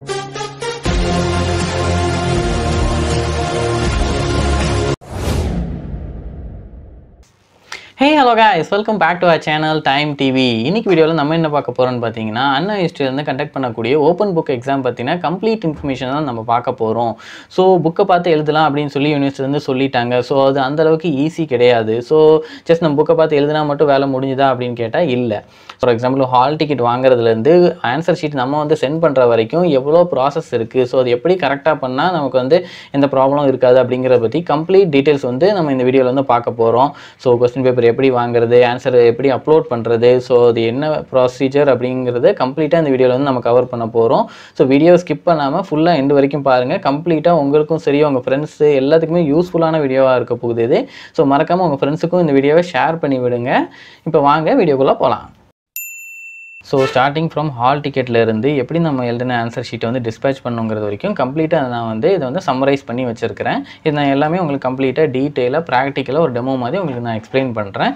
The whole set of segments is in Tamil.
hey hello guys welcome back to our channel time TV இன்னைக்கு வீடியோவில் நம்ம என்ன பார்க்க போகிறோம்னு பார்த்தீங்கன்னா அண்ணா ஹிஸ்ட்ரியிலேருந்து கண்டக்ட் பண்ணக்கூடிய ஓப்பன் புக் எக்ஸாம் பார்த்தீங்கன்னா கம்ப்ளீட் இன்ஃபர்மேஷன் தான் நம்ம பார்க்க போகிறோம் ஸோ புக்கை பார்த்து எழுதலாம் அப்படின்னு சொல்லி யூனிவர்சிட்டிலேருந்து சொல்லிட்டாங்க ஸோ அது அந்த அளவுக்கு ஈஸி கிடையாது ஸோ ஜஸ்ட் நம்ம புக்கை பார்த்து எழுதினா மட்டும் வேலை முடிஞ்சுதா அப்படின்னு கேட்டால் இல்லை ஃபார் எக்ஸாம்பிள் ஹால் டிக்கெட் வாங்குறதுலேருந்து ஆன்சர் ஷீட் நம்ம வந்து சென்ட் பண்ணுற வரைக்கும் எவ்வளோ ப்ராசஸ் இருக்குது ஸோ அது எப்படி கரெக்டாக பண்ணால் நமக்கு வந்து எந்த ப்ராப்ளம் இருக்காது அப்படிங்கிறத பற்றி கம்ப்ளீட் டீட்டெயில்ஸ் வந்து நம்ம இந்த வீடியோவில் வந்து பார்க்க போகிறோம் ஸோ கொஸ்டின் பேப்பர் எப்படி வாங்குறது ஆன்சர் எப்படி அப்லோட் பண்ணுறது ஸோ அது என்ன ப்ரொசீஜர் அப்படிங்கிறத கம்ப்ளீட்டாக இந்த வீடியோவில் வந்து நம்ம கவர் பண்ண போகிறோம் ஸோ வீடியோ ஸ்கிப் பண்ணாமல் ஃபுல்லாக எண்டு வரைக்கும் பாருங்கள் கம்ப்ளீட்டாக உங்களுக்கும் சரி உங்கள் ஃப்ரெண்ட்ஸு எல்லாத்துக்குமே யூஸ்ஃபுல்லான வீடியோவாக இருக்க போகுது இது ஸோ மறக்காமல் உங்கள் ஃப்ரெண்ட்ஸுக்கும் இந்த வீடியோவை ஷேர் பண்ணி விடுங்க இப்போ வாங்க வீடியோக்குள்ளே போகலாம் ஸோ ஸ்டார்டிங் ஃப்ரம் ஹால் இருந்து எப்படி நம்ம எழுதின ஆன்சர் ஷீட்டை வந்து டிஸ்பேச் பண்ணுங்கிறது வரைக்கும் கம்ப்ளீட்டாக நான் வந்து இதை வந்து சம்மரைஸ் பண்ணி வச்சுருக்கிறேன் இது நான் எல்லாமே உங்களுக்கு கம்ப்ளீட்டாக டீட்டெயிலாக ப்ராக்டிக்கலாக ஒரு டெமோ மாதிரி உங்களுக்கு நான் எக்ஸ்பிளைன் பண்ணுறேன்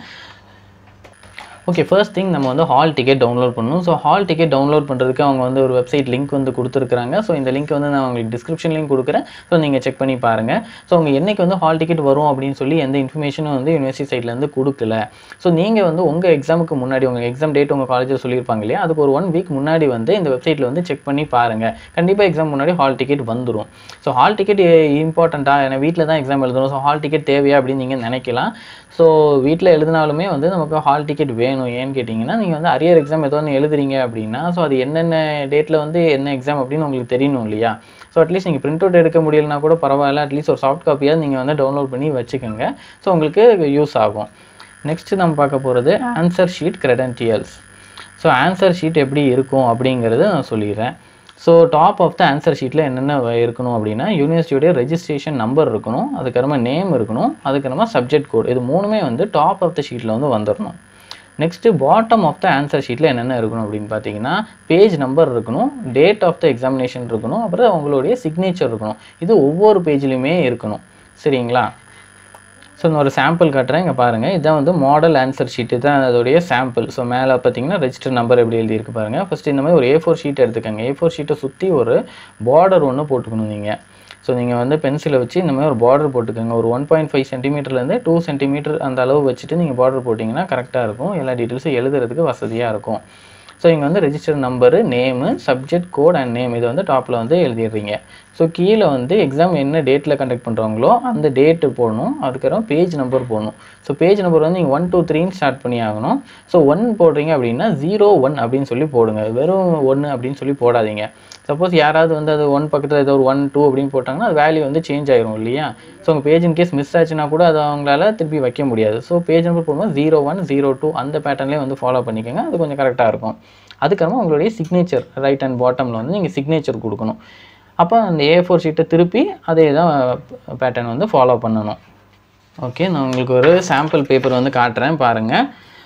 ஓகே ஃபர்ஸ்ட் திங் நம்ம வந்து ஹால் டிக்கெட் டவுன்லோட் பண்ணணும் ஸோ ஹால் டிக்கெட் டவுன்லோட் பண்ணுறதுக்கு அவங்க வந்து ஒரு வெப்சைட் லிங்க் வந்து கொடுத்துருக்காங்க ஸோ இந்த லிங்க் வந்து நான் உங்களுக்கு டிஸ்கிரிப்ஷன் லிங்க் கொடுக்குறேன் ஸோ நீங்கள் செக் பண்ணி பாருங்கள் ஸோ அவங்க என்னைக்கு வந்து ஹால் டிக்கெட் வரும் அப்படின்னு சொல்லி எந்த இன்ஃபர்மேஷனும் வந்து யூனிவர்சிட்டி சைட்லேருந்து கொடுக்கல ஸோ நீங்கள் வந்து உங்கள் எக்ஸாமுக்கு முன்னாடி உங்கள் எக்ஸாம் டேட் உங்கள் காலேஜில் சொல்லியிருப்பாங்க இல்லையா அதுக்கு ஒரு ஒன் வீக் முன்னாடி வந்து இந்த வெப்சைட்டில் வந்து செக் பண்ணி பாருங்கள் கண்டிப்பாக எக்ஸாம் முன்னாடி ஹால் டிக்கெட் வந்துடும் ஸோ ஹால் டிக்கெட் இம்பார்ட்டண்ட்டாக ஏன்னா வீட்டில் தான் எக்ஸாம் எழுதணும் ஸோ ஹால் டிக்கெட் தேவையா அப்படின்னு நீங்கள் நினைக்கலாம் ஸோ வீட்டில் எழுதினாலுமே வந்து நமக்கு ஹால் டிக்கெட் வேணும் ஏன்னு கேட்டிங்கன்னா நீங்கள் வந்து அரியர் எக்ஸாம் ஏதோ ஒன்று எழுதுறீங்க அப்படின்னா ஸோ அது என்னென்ன டேட்டில் வந்து என்ன எக்ஸாம் அப்படின்னு உங்களுக்கு தெரியணும் இல்லையா ஸோ அட்லீஸ்ட் நீங்கள் பிரிண்ட் அவுட் எடுக்க முடியலனா கூட பரவாயில்ல அட்லீஸ்ட் ஒரு சாஃப்ட் காப்பியாக நீங்கள் வந்து டவுன்லோட் பண்ணி வச்சுக்கோங்க ஸோ உங்களுக்கு யூஸ் ஆகும் நெக்ஸ்ட்டு நம்ம பார்க்க போகிறது answer sheet credentials so answer sheet எப்படி இருக்கும் அப்படிங்கிறத நான் சொல்லிடுறேன் so top of the answer ஷீட்டில் என்னென்ன வ- இருக்கணும் அப்படின்னா யூனிவர்சிட்டியோடைய ரெஜிஸ்ட்ரேஷன் நம்பர் இருக்கணும் அதுக்கப்புறமா நேம் இருக்கணும் அதுக்கப்புறமா சப்ஜெக்ட் கோட் இது மூணுமே வந்து டாப் ஆஃப் த ஷீட்டில் வந்து வந்துடணும் next bottom of the answer ஷீட்டில் என்னென்ன இருக்கணும் அப்படின்னு பார்த்தீங்கன்னா பேஜ் நம்பர் இருக்கணும் டேட் ஆஃப் த எக்ஸாமினேஷன் இருக்கணும் அப்புறம் அவங்களுடைய சிக்னேச்சர் இருக்கணும் இது ஒவ்வொரு பேஜ்லையுமே இருக்கணும் சரிங்களா ஸோ நான் ஒரு சாம்பிள் காட்டுறேன் இங்கே பாருங்கள் இதான் வந்து மாடல் ஆன்சர் ஷீட்டு தான் அதோடைய சாம்பிள் ஸோ மேலே பார்த்தீங்கன்னா ரெஜிஸ்டர் நம்பர் எப்படி எழுதியிருக்கு பாருங்கள் ஃபஸ்ட்டு இந்த மாதிரி ஒரு ஏ ஃபோர் ஷீட் எடுத்துக்கோங்க ஏ ஃபோர் ஷீட்டை சுற்றி ஒரு பார்டர் ஒன்று போட்டுக்கணும் நீங்கள் ஸோ நீங்கள் வந்து பென்சிலை வச்சு இந்த மாதிரி ஒரு பார்டர் போட்டுக்கோங்க ஒரு ஒன் பாயிண்ட் ஃபைவ் சென்டிமீட்டர்லேருந்து டூ சென்டிமீட்டர் அந்த அளவு வச்சுட்டு நீங்கள் பார்டர் போட்டிங்கன்னா கரெக்டாக இருக்கும் எல்லா டீட்டெயில்ஸும் எழுதுறதுக்கு வசதியாக இருக்கும் ஸோ இங்கே வந்து register number name subject code and name இதை வந்து டாப்பில் வந்து எழுதிடுறீங்க ஸோ கீழே வந்து எக்ஸாம் என்ன டேட்டில் கண்டக்ட் பண்ணுறாங்களோ அந்த டேட்டு போடணும் அதுக்கப்புறம் பேஜ் நம்பர் போடணும் ஸோ பேஜ் நம்பர் வந்து நீங்கள் ஒன் டூ த்ரீன்னு ஸ்டார்ட் பண்ணி ஆகணும் ஸோ ஒன் போடுறீங்க அப்படின்னா ஜீரோ ஒன் அப்படின்னு சொல்லி போடுங்க வெறும் ஒன்று அப்படின்னு சொல்லி போடாதீங்க சப்போஸ் யாராவது வந்து அது ஒன் பக்கத்தில் ஏதோ ஒரு ஒன் டூ அப்படின்னு போட்டாங்கன்னா அது வேல்யூ வந்து சேஞ்ச் ஆயிரும் இல்லையா ஸோ உங்கள் பேஜ் இன் கேஸ் மிஸ் ஆச்சுன்னா கூட அதை அவங்களால திருப்பி வைக்க முடியாது ஸோ பேஜ் நம்பர் போடும்போது ஜீரோ ஒன் ஜீரோ டூ அந்த பேட்டர்ன்லேயே வந்து ஃபாலோ பண்ணிக்கோங்க அது கொஞ்சம் கரெக்டாக இருக்கும் அதுக்கப்புறமா உங்களுடைய சிக்னேச்சர் ரைட் அண்ட் பாட்டமில் வந்து நீங்கள் சிக்னேச்சர் கொடுக்கணும் அப்போ அந்த ஏ ஃபோர் ஷீட்டை திருப்பி அதே தான் பேட்டர்ன் வந்து ஃபாலோ பண்ணணும் ஓகே நான் உங்களுக்கு ஒரு சாம்பிள் பேப்பர் வந்து காட்டுறேன் பாருங்கள்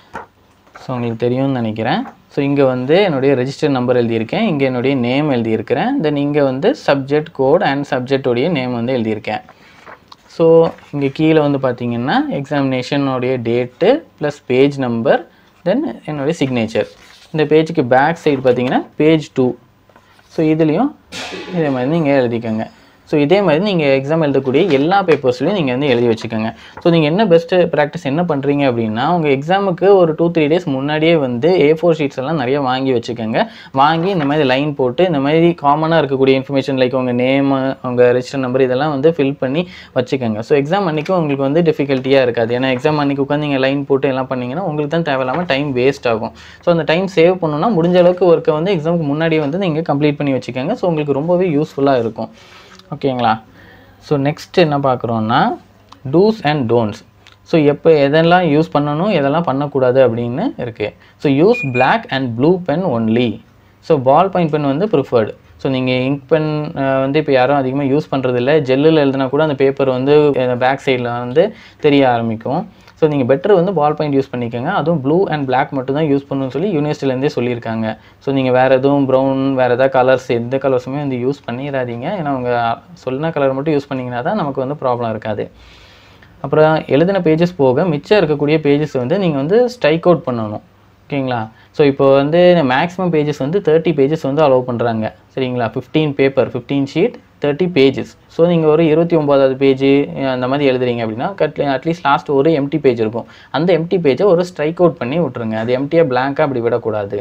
ஸோ உங்களுக்கு தெரியும்னு நினைக்கிறேன் ஸோ இங்கே வந்து என்னுடைய ரெஜிஸ்டர் நம்பர் எழுதியிருக்கேன் இங்கே என்னுடைய நேம் எழுதியிருக்கிறேன் தென் இங்கே வந்து சப்ஜெக்ட் கோட் அண்ட் சப்ஜெக்டோடைய நேம் வந்து எழுதியிருக்கேன் ஸோ இங்கே கீழே வந்து பார்த்தீங்கன்னா எக்ஸாமினேஷனுடைய date plus page number then என்னுடைய சிக்னேச்சர் இந்த பேஜுக்கு பேக் சைடு பார்த்தீங்கன்னா பேஜ் டூ ஸோ இதுலேயும் இதே மாதிரி நீங்கள் எழுதிக்கோங்க ஸோ இதே மாதிரி நீங்கள் எக்ஸாம் எழுதக்கூடிய எல்லா பேப்பர்ஸ்லையும் நீங்கள் வந்து எழுதி வச்சுக்கோங்க ஸோ நீங்கள் என்ன பெஸ்ட்டு ப்ராக்டிஸ் என்ன பண்ணுறீங்க அப்படின்னா உங்கள் எக்ஸாமுக்கு ஒரு டூ த்ரீ டேஸ் முன்னாடியே வந்து ஏ ஃபோர் ஷீட்ஸ் எல்லாம் நிறைய வாங்கி வச்சுக்கோங்க வாங்கி இந்த மாதிரி லைன் போட்டு இந்த மாதிரி காமனாக இருக்கக்கூடிய இன்ஃபர்மேஷன் லைக் உங்கள் நேமு உங்கள் ரெஜிஸ்டர் நம்பர் இதெல்லாம் வந்து ஃபில் பண்ணி வச்சுக்கோங்க ஸோ எக்ஸாம் அன்றைக்கும் உங்களுக்கு வந்து டிஃபிகல்ட்டியாக இருக்காது ஏன்னா எக்ஸாம் அன்றைக்கி உட்காந்து நீங்கள் லைன் போட்டு எல்லாம் பண்ணீங்கன்னா உங்களுக்கு தான் தேவையில்லாமல் டைம் வேஸ்ட் ஆகும் ஸோ அந்த டைம் சேவ் பண்ணணும்னா முடிஞ்ச அளவுக்கு ஒர்க்கை வந்து எக்ஸாமுக்கு முன்னாடியே வந்து நீங்கள் கம்ப்ளீட் பண்ணி வச்சுக்கோங்க ஸோ உங்களுக்கு ரொம்பவே யூஸ்ஃபுல்லாக இருக்கும் ஓகேங்களா ஸோ நெக்ஸ்ட் என்ன பார்க்குறோன்னா டூஸ் அண்ட் டோன்ட்ஸ் ஸோ எப்போ எதெல்லாம் யூஸ் பண்ணணும் எதெல்லாம் பண்ணக்கூடாது அப்படின்னு இருக்குது so use Black and blue pen only so ball point pen வந்து ப்ரிஃபர்டு ஸோ நீங்கள் இங்க் பென் வந்து இப்போ யாரும் அதிகமாக யூஸ் பண்ணுறதில்ல ஜெல்லில் எழுதினா கூட அந்த பேப்பர் வந்து பேக் சைடில் வந்து தெரிய ஆரம்பிக்கும் ஸோ நீங்கள் பெட்டர் வந்து பால் பாயிண்ட் யூஸ் பண்ணிக்கோங்க அதுவும் ப்ளூ அண்ட் Black மட்டும் தான் யூஸ் பண்ணணும்னு சொல்லி யூனிவர்சிட்டிலேருந்தே சொல்லியிருக்காங்க ஸோ நீங்கள் வேறு எதுவும் ப்ரௌன் வேறு எதாவது கலர்ஸ் எந்த கலர்ஸுமே வந்து யூஸ் பண்ணிடாதீங்க ஏன்னா அவங்க சொன்ன கலர் மட்டும் யூஸ் பண்ணிங்கன்னா தான் நமக்கு வந்து ப்ராப்ளம் இருக்காது அப்புறம் எழுதின பேஜஸ் போக மிச்சம் இருக்கக்கூடிய பேஜஸ் வந்து நீங்கள் வந்து ஸ்ட்ரைக் அவுட் பண்ணணும் ஓகேங்களா ஸோ இப்போ வந்து மேக்ஸிமம் பேஜஸ் வந்து தேர்ட்டி பேஜஸ் வந்து அலோவ் பண்ணுறாங்க சரிங்களா fifteen paper fifteen sheet thirty pages so நீங்கள் ஒரு இருபத்தி ஒம்போதாவது பேஜ் அந்த மாதிரி எழுதுறீங்க அப்படின்னா கட் அட்லீஸ்ட் லாஸ்ட் ஒரு எம்டி பேஜ் இருக்கும் அந்த எம்டி பேஜை ஒரு ஸ்ட்ரைக் அவுட் பண்ணி விட்ருங்க அது எம்டியாக blank-ஆ அப்படி விடக்கூடாது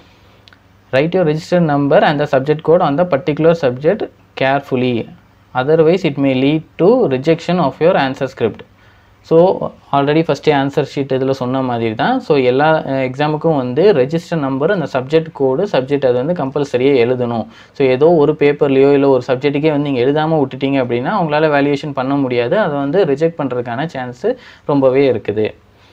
write your registered number and the subject code on the particular subject carefully otherwise it may lead to rejection of your answer script so already ஃபஸ்ட்டே ஆன்சர் ஷீட் இதில் சொன்ன மாதிரி தான் ஸோ எல்லா எக்ஸாமுக்கும் வந்து ரெஜிஸ்டர் நம்பர் அந்த சப்ஜெக்ட் கோடு சப்ஜெக்ட் அது வந்து கம்பல்சரியாக எழுதணும் ஸோ ஏதோ ஒரு பேப்பர்லையோ இல்லை ஒரு சப்ஜெக்ட்டுக்கே வந்து நீங்கள் எழுதாமல் விட்டுட்டீங்க அப்படின்னா உங்களால் வேல்யூவேஷன் பண்ண முடியாது அதை வந்து ரிஜெக்ட் பண்ணுறதுக்கான சான்ஸு ரொம்பவே இருக்குது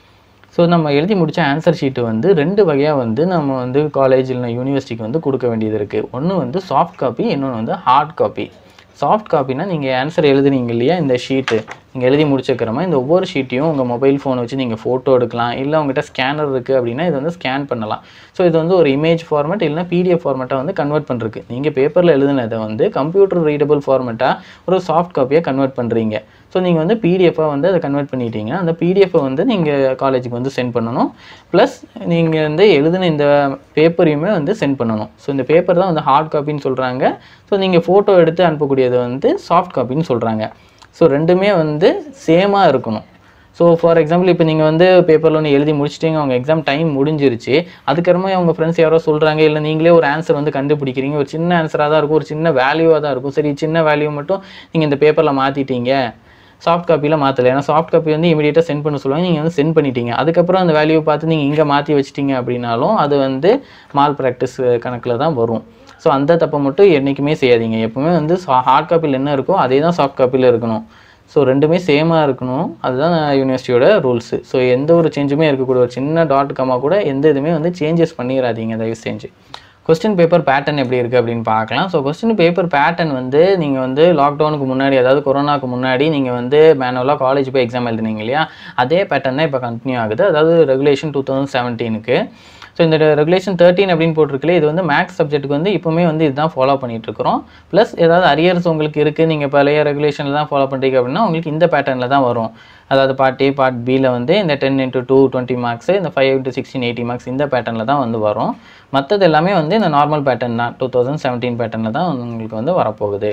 ஸோ நம்ம எழுதி முடித்த ஆன்சர் ஷீட்டு வந்து ரெண்டு வகையாக வந்து நம்ம வந்து காலேஜ் இல்லை யூனிவர்சிட்டிக்கு வந்து கொடுக்க வேண்டியது இருக்குது ஒன்று வந்து சாஃப்ட் காப்பி இன்னொன்று வந்து ஹார்ட் காப்பி சாஃப்ட் காப்பினா நீங்கள் ஆன்சர் எழுதுனீங்க இல்லையா இந்த ஷீட்டு நீங்கள் எழுதி முடிச்சக்கிறமா இந்த ஒவ்வொரு ஷீட்டையும் உங்கள் மொபைல் ஃபோன் வச்சு நீங்கள் ஃபோட்டோ எடுக்கலாம் இல்லை உங்கள்கிட்ட ஸ்கேனர் இருக்குது அப்படின்னா இது வந்து ஸ்கேன் பண்ணலாம் ஸோ இது வந்து ஒரு இமேஜ் ஃபார்மேட் இல்லைனா பிடிஎஃப் ஃபார்மேட்டாக வந்து கன்வெர்ட் பண்ணுறதுக்கு நீங்கள் பேப்பரில் எழுதுனதை வந்து கம்ப்யூட்டர் ரீடபிள் ஃபார்மேட்டாக ஒரு சாஃப்ட் காப்பியாக கன்வெர்ட் பண்ணுறீங்க ஸோ நீங்கள் வந்து பிடிஎஃபாக வந்து அதை கன்வெர்ட் பண்ணிட்டீங்க அந்த பிடிஎஃபை வந்து நீங்கள் காலேஜுக்கு வந்து சென்ட் பண்ணணும் ப்ளஸ் நீங்கள் வந்து எழுதின இந்த பேப்பரையுமே வந்து சென்ட் பண்ணணும் ஸோ இந்த பேப்பர் தான் வந்து ஹார்ட் காப்பின்னு சொல்கிறாங்க ஸோ நீங்கள் ஃபோட்டோ எடுத்து அனுப்பக்கூடியது வந்து சாஃப்ட் காப்பின்னு சொல்கிறாங்க ஸோ ரெண்டுமே வந்து சேமாக இருக்கணும் ஸோ ஃபார் எக்ஸாம்பிள் இப்போ நீங்கள் வந்து பேப்பரில் ஒன்று எழுதி முடிச்சிட்டீங்க அவங்க எக்ஸாம் டைம் முடிஞ்சிருச்சு அதுக்கப்புறமா அவங்க ஃப்ரெண்ட்ஸ் யாரோ சொல்கிறாங்க இல்லை நீங்களே ஒரு ஆன்சர் வந்து கண்டுபிடிக்கிறீங்க ஒரு சின்ன ஆன்சராக தான் இருக்கும் ஒரு சின்ன வேல்யூவாக தான் இருக்கும் சரி சின்ன வேல்யூ மட்டும் நீங்கள் இந்த பேப்பரில் மாற்றிட்டீங்க சாஃப்ட் காப்பியில் மாற்றலை ஏன்னா சாஃப்ட் காப்பி வந்து இமீடியட்டாக சென்ட் பண்ண சொல்லுவாங்க நீங்கள் வந்து சென்ட் பண்ணிட்டீங்க அதுக்கப்புறம் அந்த வேல்யூ பார்த்து நீங்கள் இங்கே மாற்றி வச்சிட்டீங்க அப்படின்னாலும் அது வந்து மால் ப்ராக்டிஸ் கணக்கில் தான் வரும் ஸோ அந்த தப்பை மட்டும் என்றைக்குமே செய்யாதீங்க எப்பவுமே வந்து ஹார்ட் காப்பியில் என்ன இருக்கோ அதே தான் சாஃப்ட் காப்பியில் இருக்கணும் ஸோ ரெண்டுமே சேமாக இருக்கணும் அதுதான் யூனிவர்சிட்டியோட ரூல்ஸு ஸோ எந்த ஒரு சேஞ்சுமே இருக்கக்கூடிய ஒரு சின்ன டாட் கமா கூட எந்த இதுவுமே வந்து சேஞ்சஸ் பண்ணிடாதீங்க தயவு செஞ்சு கொஸ்டின் பேப்பர் பேட்டர்ன் எப்படி இருக்குது அப்படின்னு பார்க்கலாம் ஸோ கொஸ்டின் பேப்பர் பேட்டர்ன் வந்து நீங்கள் வந்து லாக்டவுனுக்கு முன்னாடி அதாவது கொரோனாக்கு முன்னாடி நீங்கள் வந்து மேனுவலாக காலேஜ் போய் எக்ஸாம் எழுதுனீங்க இல்லையா அதே பேட்டர்ன் தான் இப்போ கண்டினியூ ஆகுது அதாவது ரெகுலேஷன் டூ தௌசண்ட் செவன்டீனுக்கு ஸோ இந்த ரெகுலேஷன் தேர்ட்டின் அப்படின்னு போட்டிருக்கல இது வந்து மேக்ஸ் சப்ஜெக்ட்டுக்கு வந்து இப்போவுமே வந்து இதுதான் ஃபாலோ பண்ணிட்டு இருக்கிறோம் ப்ளஸ் ஏதாவது அரியர்ஸ் உங்களுக்கு இருக்குது நீங்கள் பழைய ரெகுலேஷனில் தான் ஃபாலோ பண்ணுறீங்க அப்படின்னா உங்களுக்கு இந்த பேட்டர்னில் தான் வரும் அதாவது பார்ட் ஏ பார்ட் பியில் வந்து இந்த ten into two twenty marks இந்த five into sixteen eighty marks இந்த பேட்டர்னில் தான் வந்து வரும் மற்றது எல்லாமே வந்து இந்த நார்மல் பேட்டர்ன் தான் டூ தௌசண்ட் செவன்டீன் பேட்டர்னில் தான் உங்களுக்கு வந்து வரப்போகுது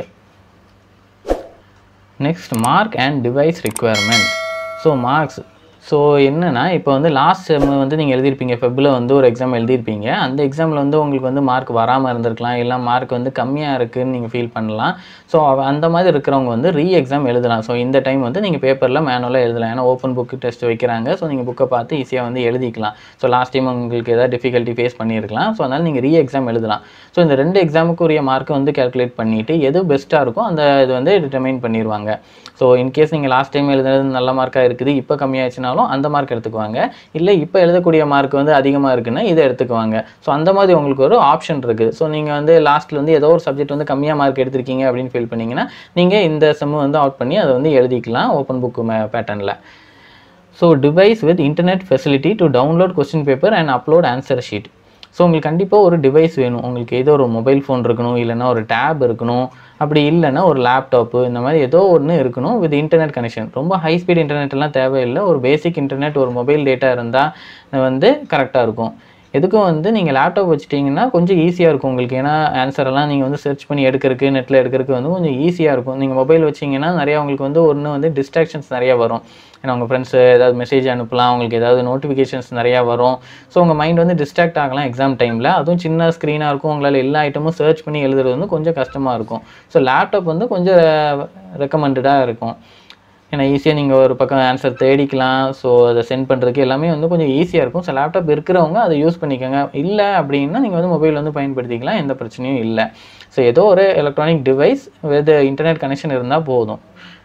next mark and device requirement so marks so என்னென்னா இப்போ வந்து லாஸ்ட் செம் வந்து நீங்கள் எழுதியிருப்பீங்க ஃபெப்பில் வந்து ஒரு எக்ஸாம் எழுதியிருப்பீங்க அந்த எக்ஸாமில் வந்து உங்களுக்கு வந்து மார்க் வராமல் இருந்திருக்கலாம் இல்லை மார்க் வந்து கம்மியாக இருக்குதுன்னு நீங்கள் ஃபீல் பண்ணலாம் ஸோ அந்த மாதிரி இருக்கிறவங்க வந்து ரீ எக்ஸாம் எழுதலாம் ஸோ இந்த டைம் வந்து நீங்கள் பேப்பரில் மேனுவலாக எழுதலாம் ஏன்னா ஓப்பன் புக் டெஸ்ட் வைக்கிறாங்க ஸோ நீங்கள் புக்கை பார்த்து ஈஸியாக வந்து எழுதிக்கலாம் ஸோ லாஸ்ட் டைம் உங்களுக்கு ஏதாவது டிஃபிகல்ட்டி ஃபேஸ் பண்ணியிருக்கலாம் ஸோ அதனால் நீங்கள் ரீ எக்ஸாம் எழுதலாம் ஸோ இந்த ரெண்டு எக்ஸாமுக்கு உரிய மார்க்கை வந்து கேல்குலேட் பண்ணிவிட்டு எது பெஸ்ட்டாக இருக்கோ அந்த இது வந்து டிட்டர்மைன் பண்ணிடுவாங்க ஸோ இன்கேஸ் நீங்கள் லாஸ்ட் டைம் எழுதுனது நல்ல மார்க்காக இருக்குது இப்போ கம்மியாச்சுனாலும் அந்த மார்க் எடுத்துக்குவாங்க இல்லை இப்போ எழுதக்கூடிய மார்க் வந்து அதிகமாக இருக்குன்னா இதை எடுத்துக்குவாங்க ஸோ அந்த மாதிரி உங்களுக்கு ஒரு ஆப்ஷன் இருக்குது ஸோ நீங்கள் வந்து லாஸ்ட்டில் வந்து ஏதோ ஒரு சப்ஜெக்ட் வந்து கம்மியாக மார்க் எடுத்திருக்கீங்க அப்படின்னு ஃபீல் பண்ணீங்கன்னா நீங்கள் இந்த செம்மு வந்து அவுட் பண்ணி அதை வந்து எழுதிக்கலாம் ஓப்பன் புக் பேட்டர்னில் so device with internet facility to download question paper and upload answer sheet so உங்களுக்கு கண்டிப்பாக ஒரு டிவைஸ் வேணும் உங்களுக்கு ஏதோ ஒரு மொபைல் ஃபோன் இருக்கணும் இல்லைன்னா ஒரு டேப் இருக்கணும் அப்படி இல்லைன்னா ஒரு லேப்டாப்பு இந்த மாதிரி ஏதோ ஒன்று இருக்கணும் வித் இன்டர்நெட் கனெக்ஷன் ரொம்ப ஹை ஸ்பீட் இன்டர்நெட் எல்லாம் தேவையில்லை ஒரு பேசிக் இன்டர்நெட் ஒரு மொபைல் டேட்டா இருந்தால் வந்து கரெக்டாக இருக்கும் எதுக்கும் வந்து நீங்கள் லேப்டாப் வச்சுட்டிங்கன்னா கொஞ்சம் ஈஸியாக இருக்கும் உங்களுக்கு ஏன்னா ஆன்சர் எல்லாம் நீங்கள் வந்து சர்ச் பண்ணி எடுக்கிறதுக்கு நெட்டில் எடுக்கிறதுக்கு வந்து கொஞ்சம் ஈஸியாக இருக்கும் நீங்கள் மொபைல் வச்சிங்கன்னா நிறையா உங்களுக்கு வந்து ஒன்று வந்து டிஸ்ட்ராக்ஷன்ஸ் நிறையா வரும் ஏன்னா உங்கள் ஃப்ரெண்ட்ஸ் ஏதாவது மெசேஜ் அனுப்பலாம் உங்களுக்கு ஏதாவது நோட்டிஃபிகேஷன்ஸ் நிறையா வரும் ஸோ உங்கள் மைண்ட் வந்து டிஸ்ட்ராக்ட் ஆகலாம் எக்ஸாம் டைமில் அதுவும் சின்ன ஸ்க்ரீனாக இருக்கும் உங்களால் எல்லா ஐட்டமும் சர்ச் பண்ணி எழுதுறது வந்து கொஞ்சம் கஷ்டமாக இருக்கும் ஸோ லேப்டாப் வந்து கொஞ்சம் ரெக்கமெண்டடாக இருக்கும் ஏன்னா ஈஸியாக நீங்கள் ஒரு பக்கம் ஆன்சர் தேடிக்கலாம் ஸோ அதை சென்ட் பண்ணுறதுக்கு எல்லாமே வந்து கொஞ்சம் ஈஸியாக இருக்கும் ஸோ லேப்டாப் இருக்கிறவங்க அதை யூஸ் பண்ணிக்கோங்க இல்லை அப்படின்னா நீங்கள் வந்து மொபைல் வந்து பயன்படுத்திக்கலாம் எந்த பிரச்சனையும் இல்லை ஸோ ஏதோ ஒரு electronic device with internet connection இருந்தால் போதும்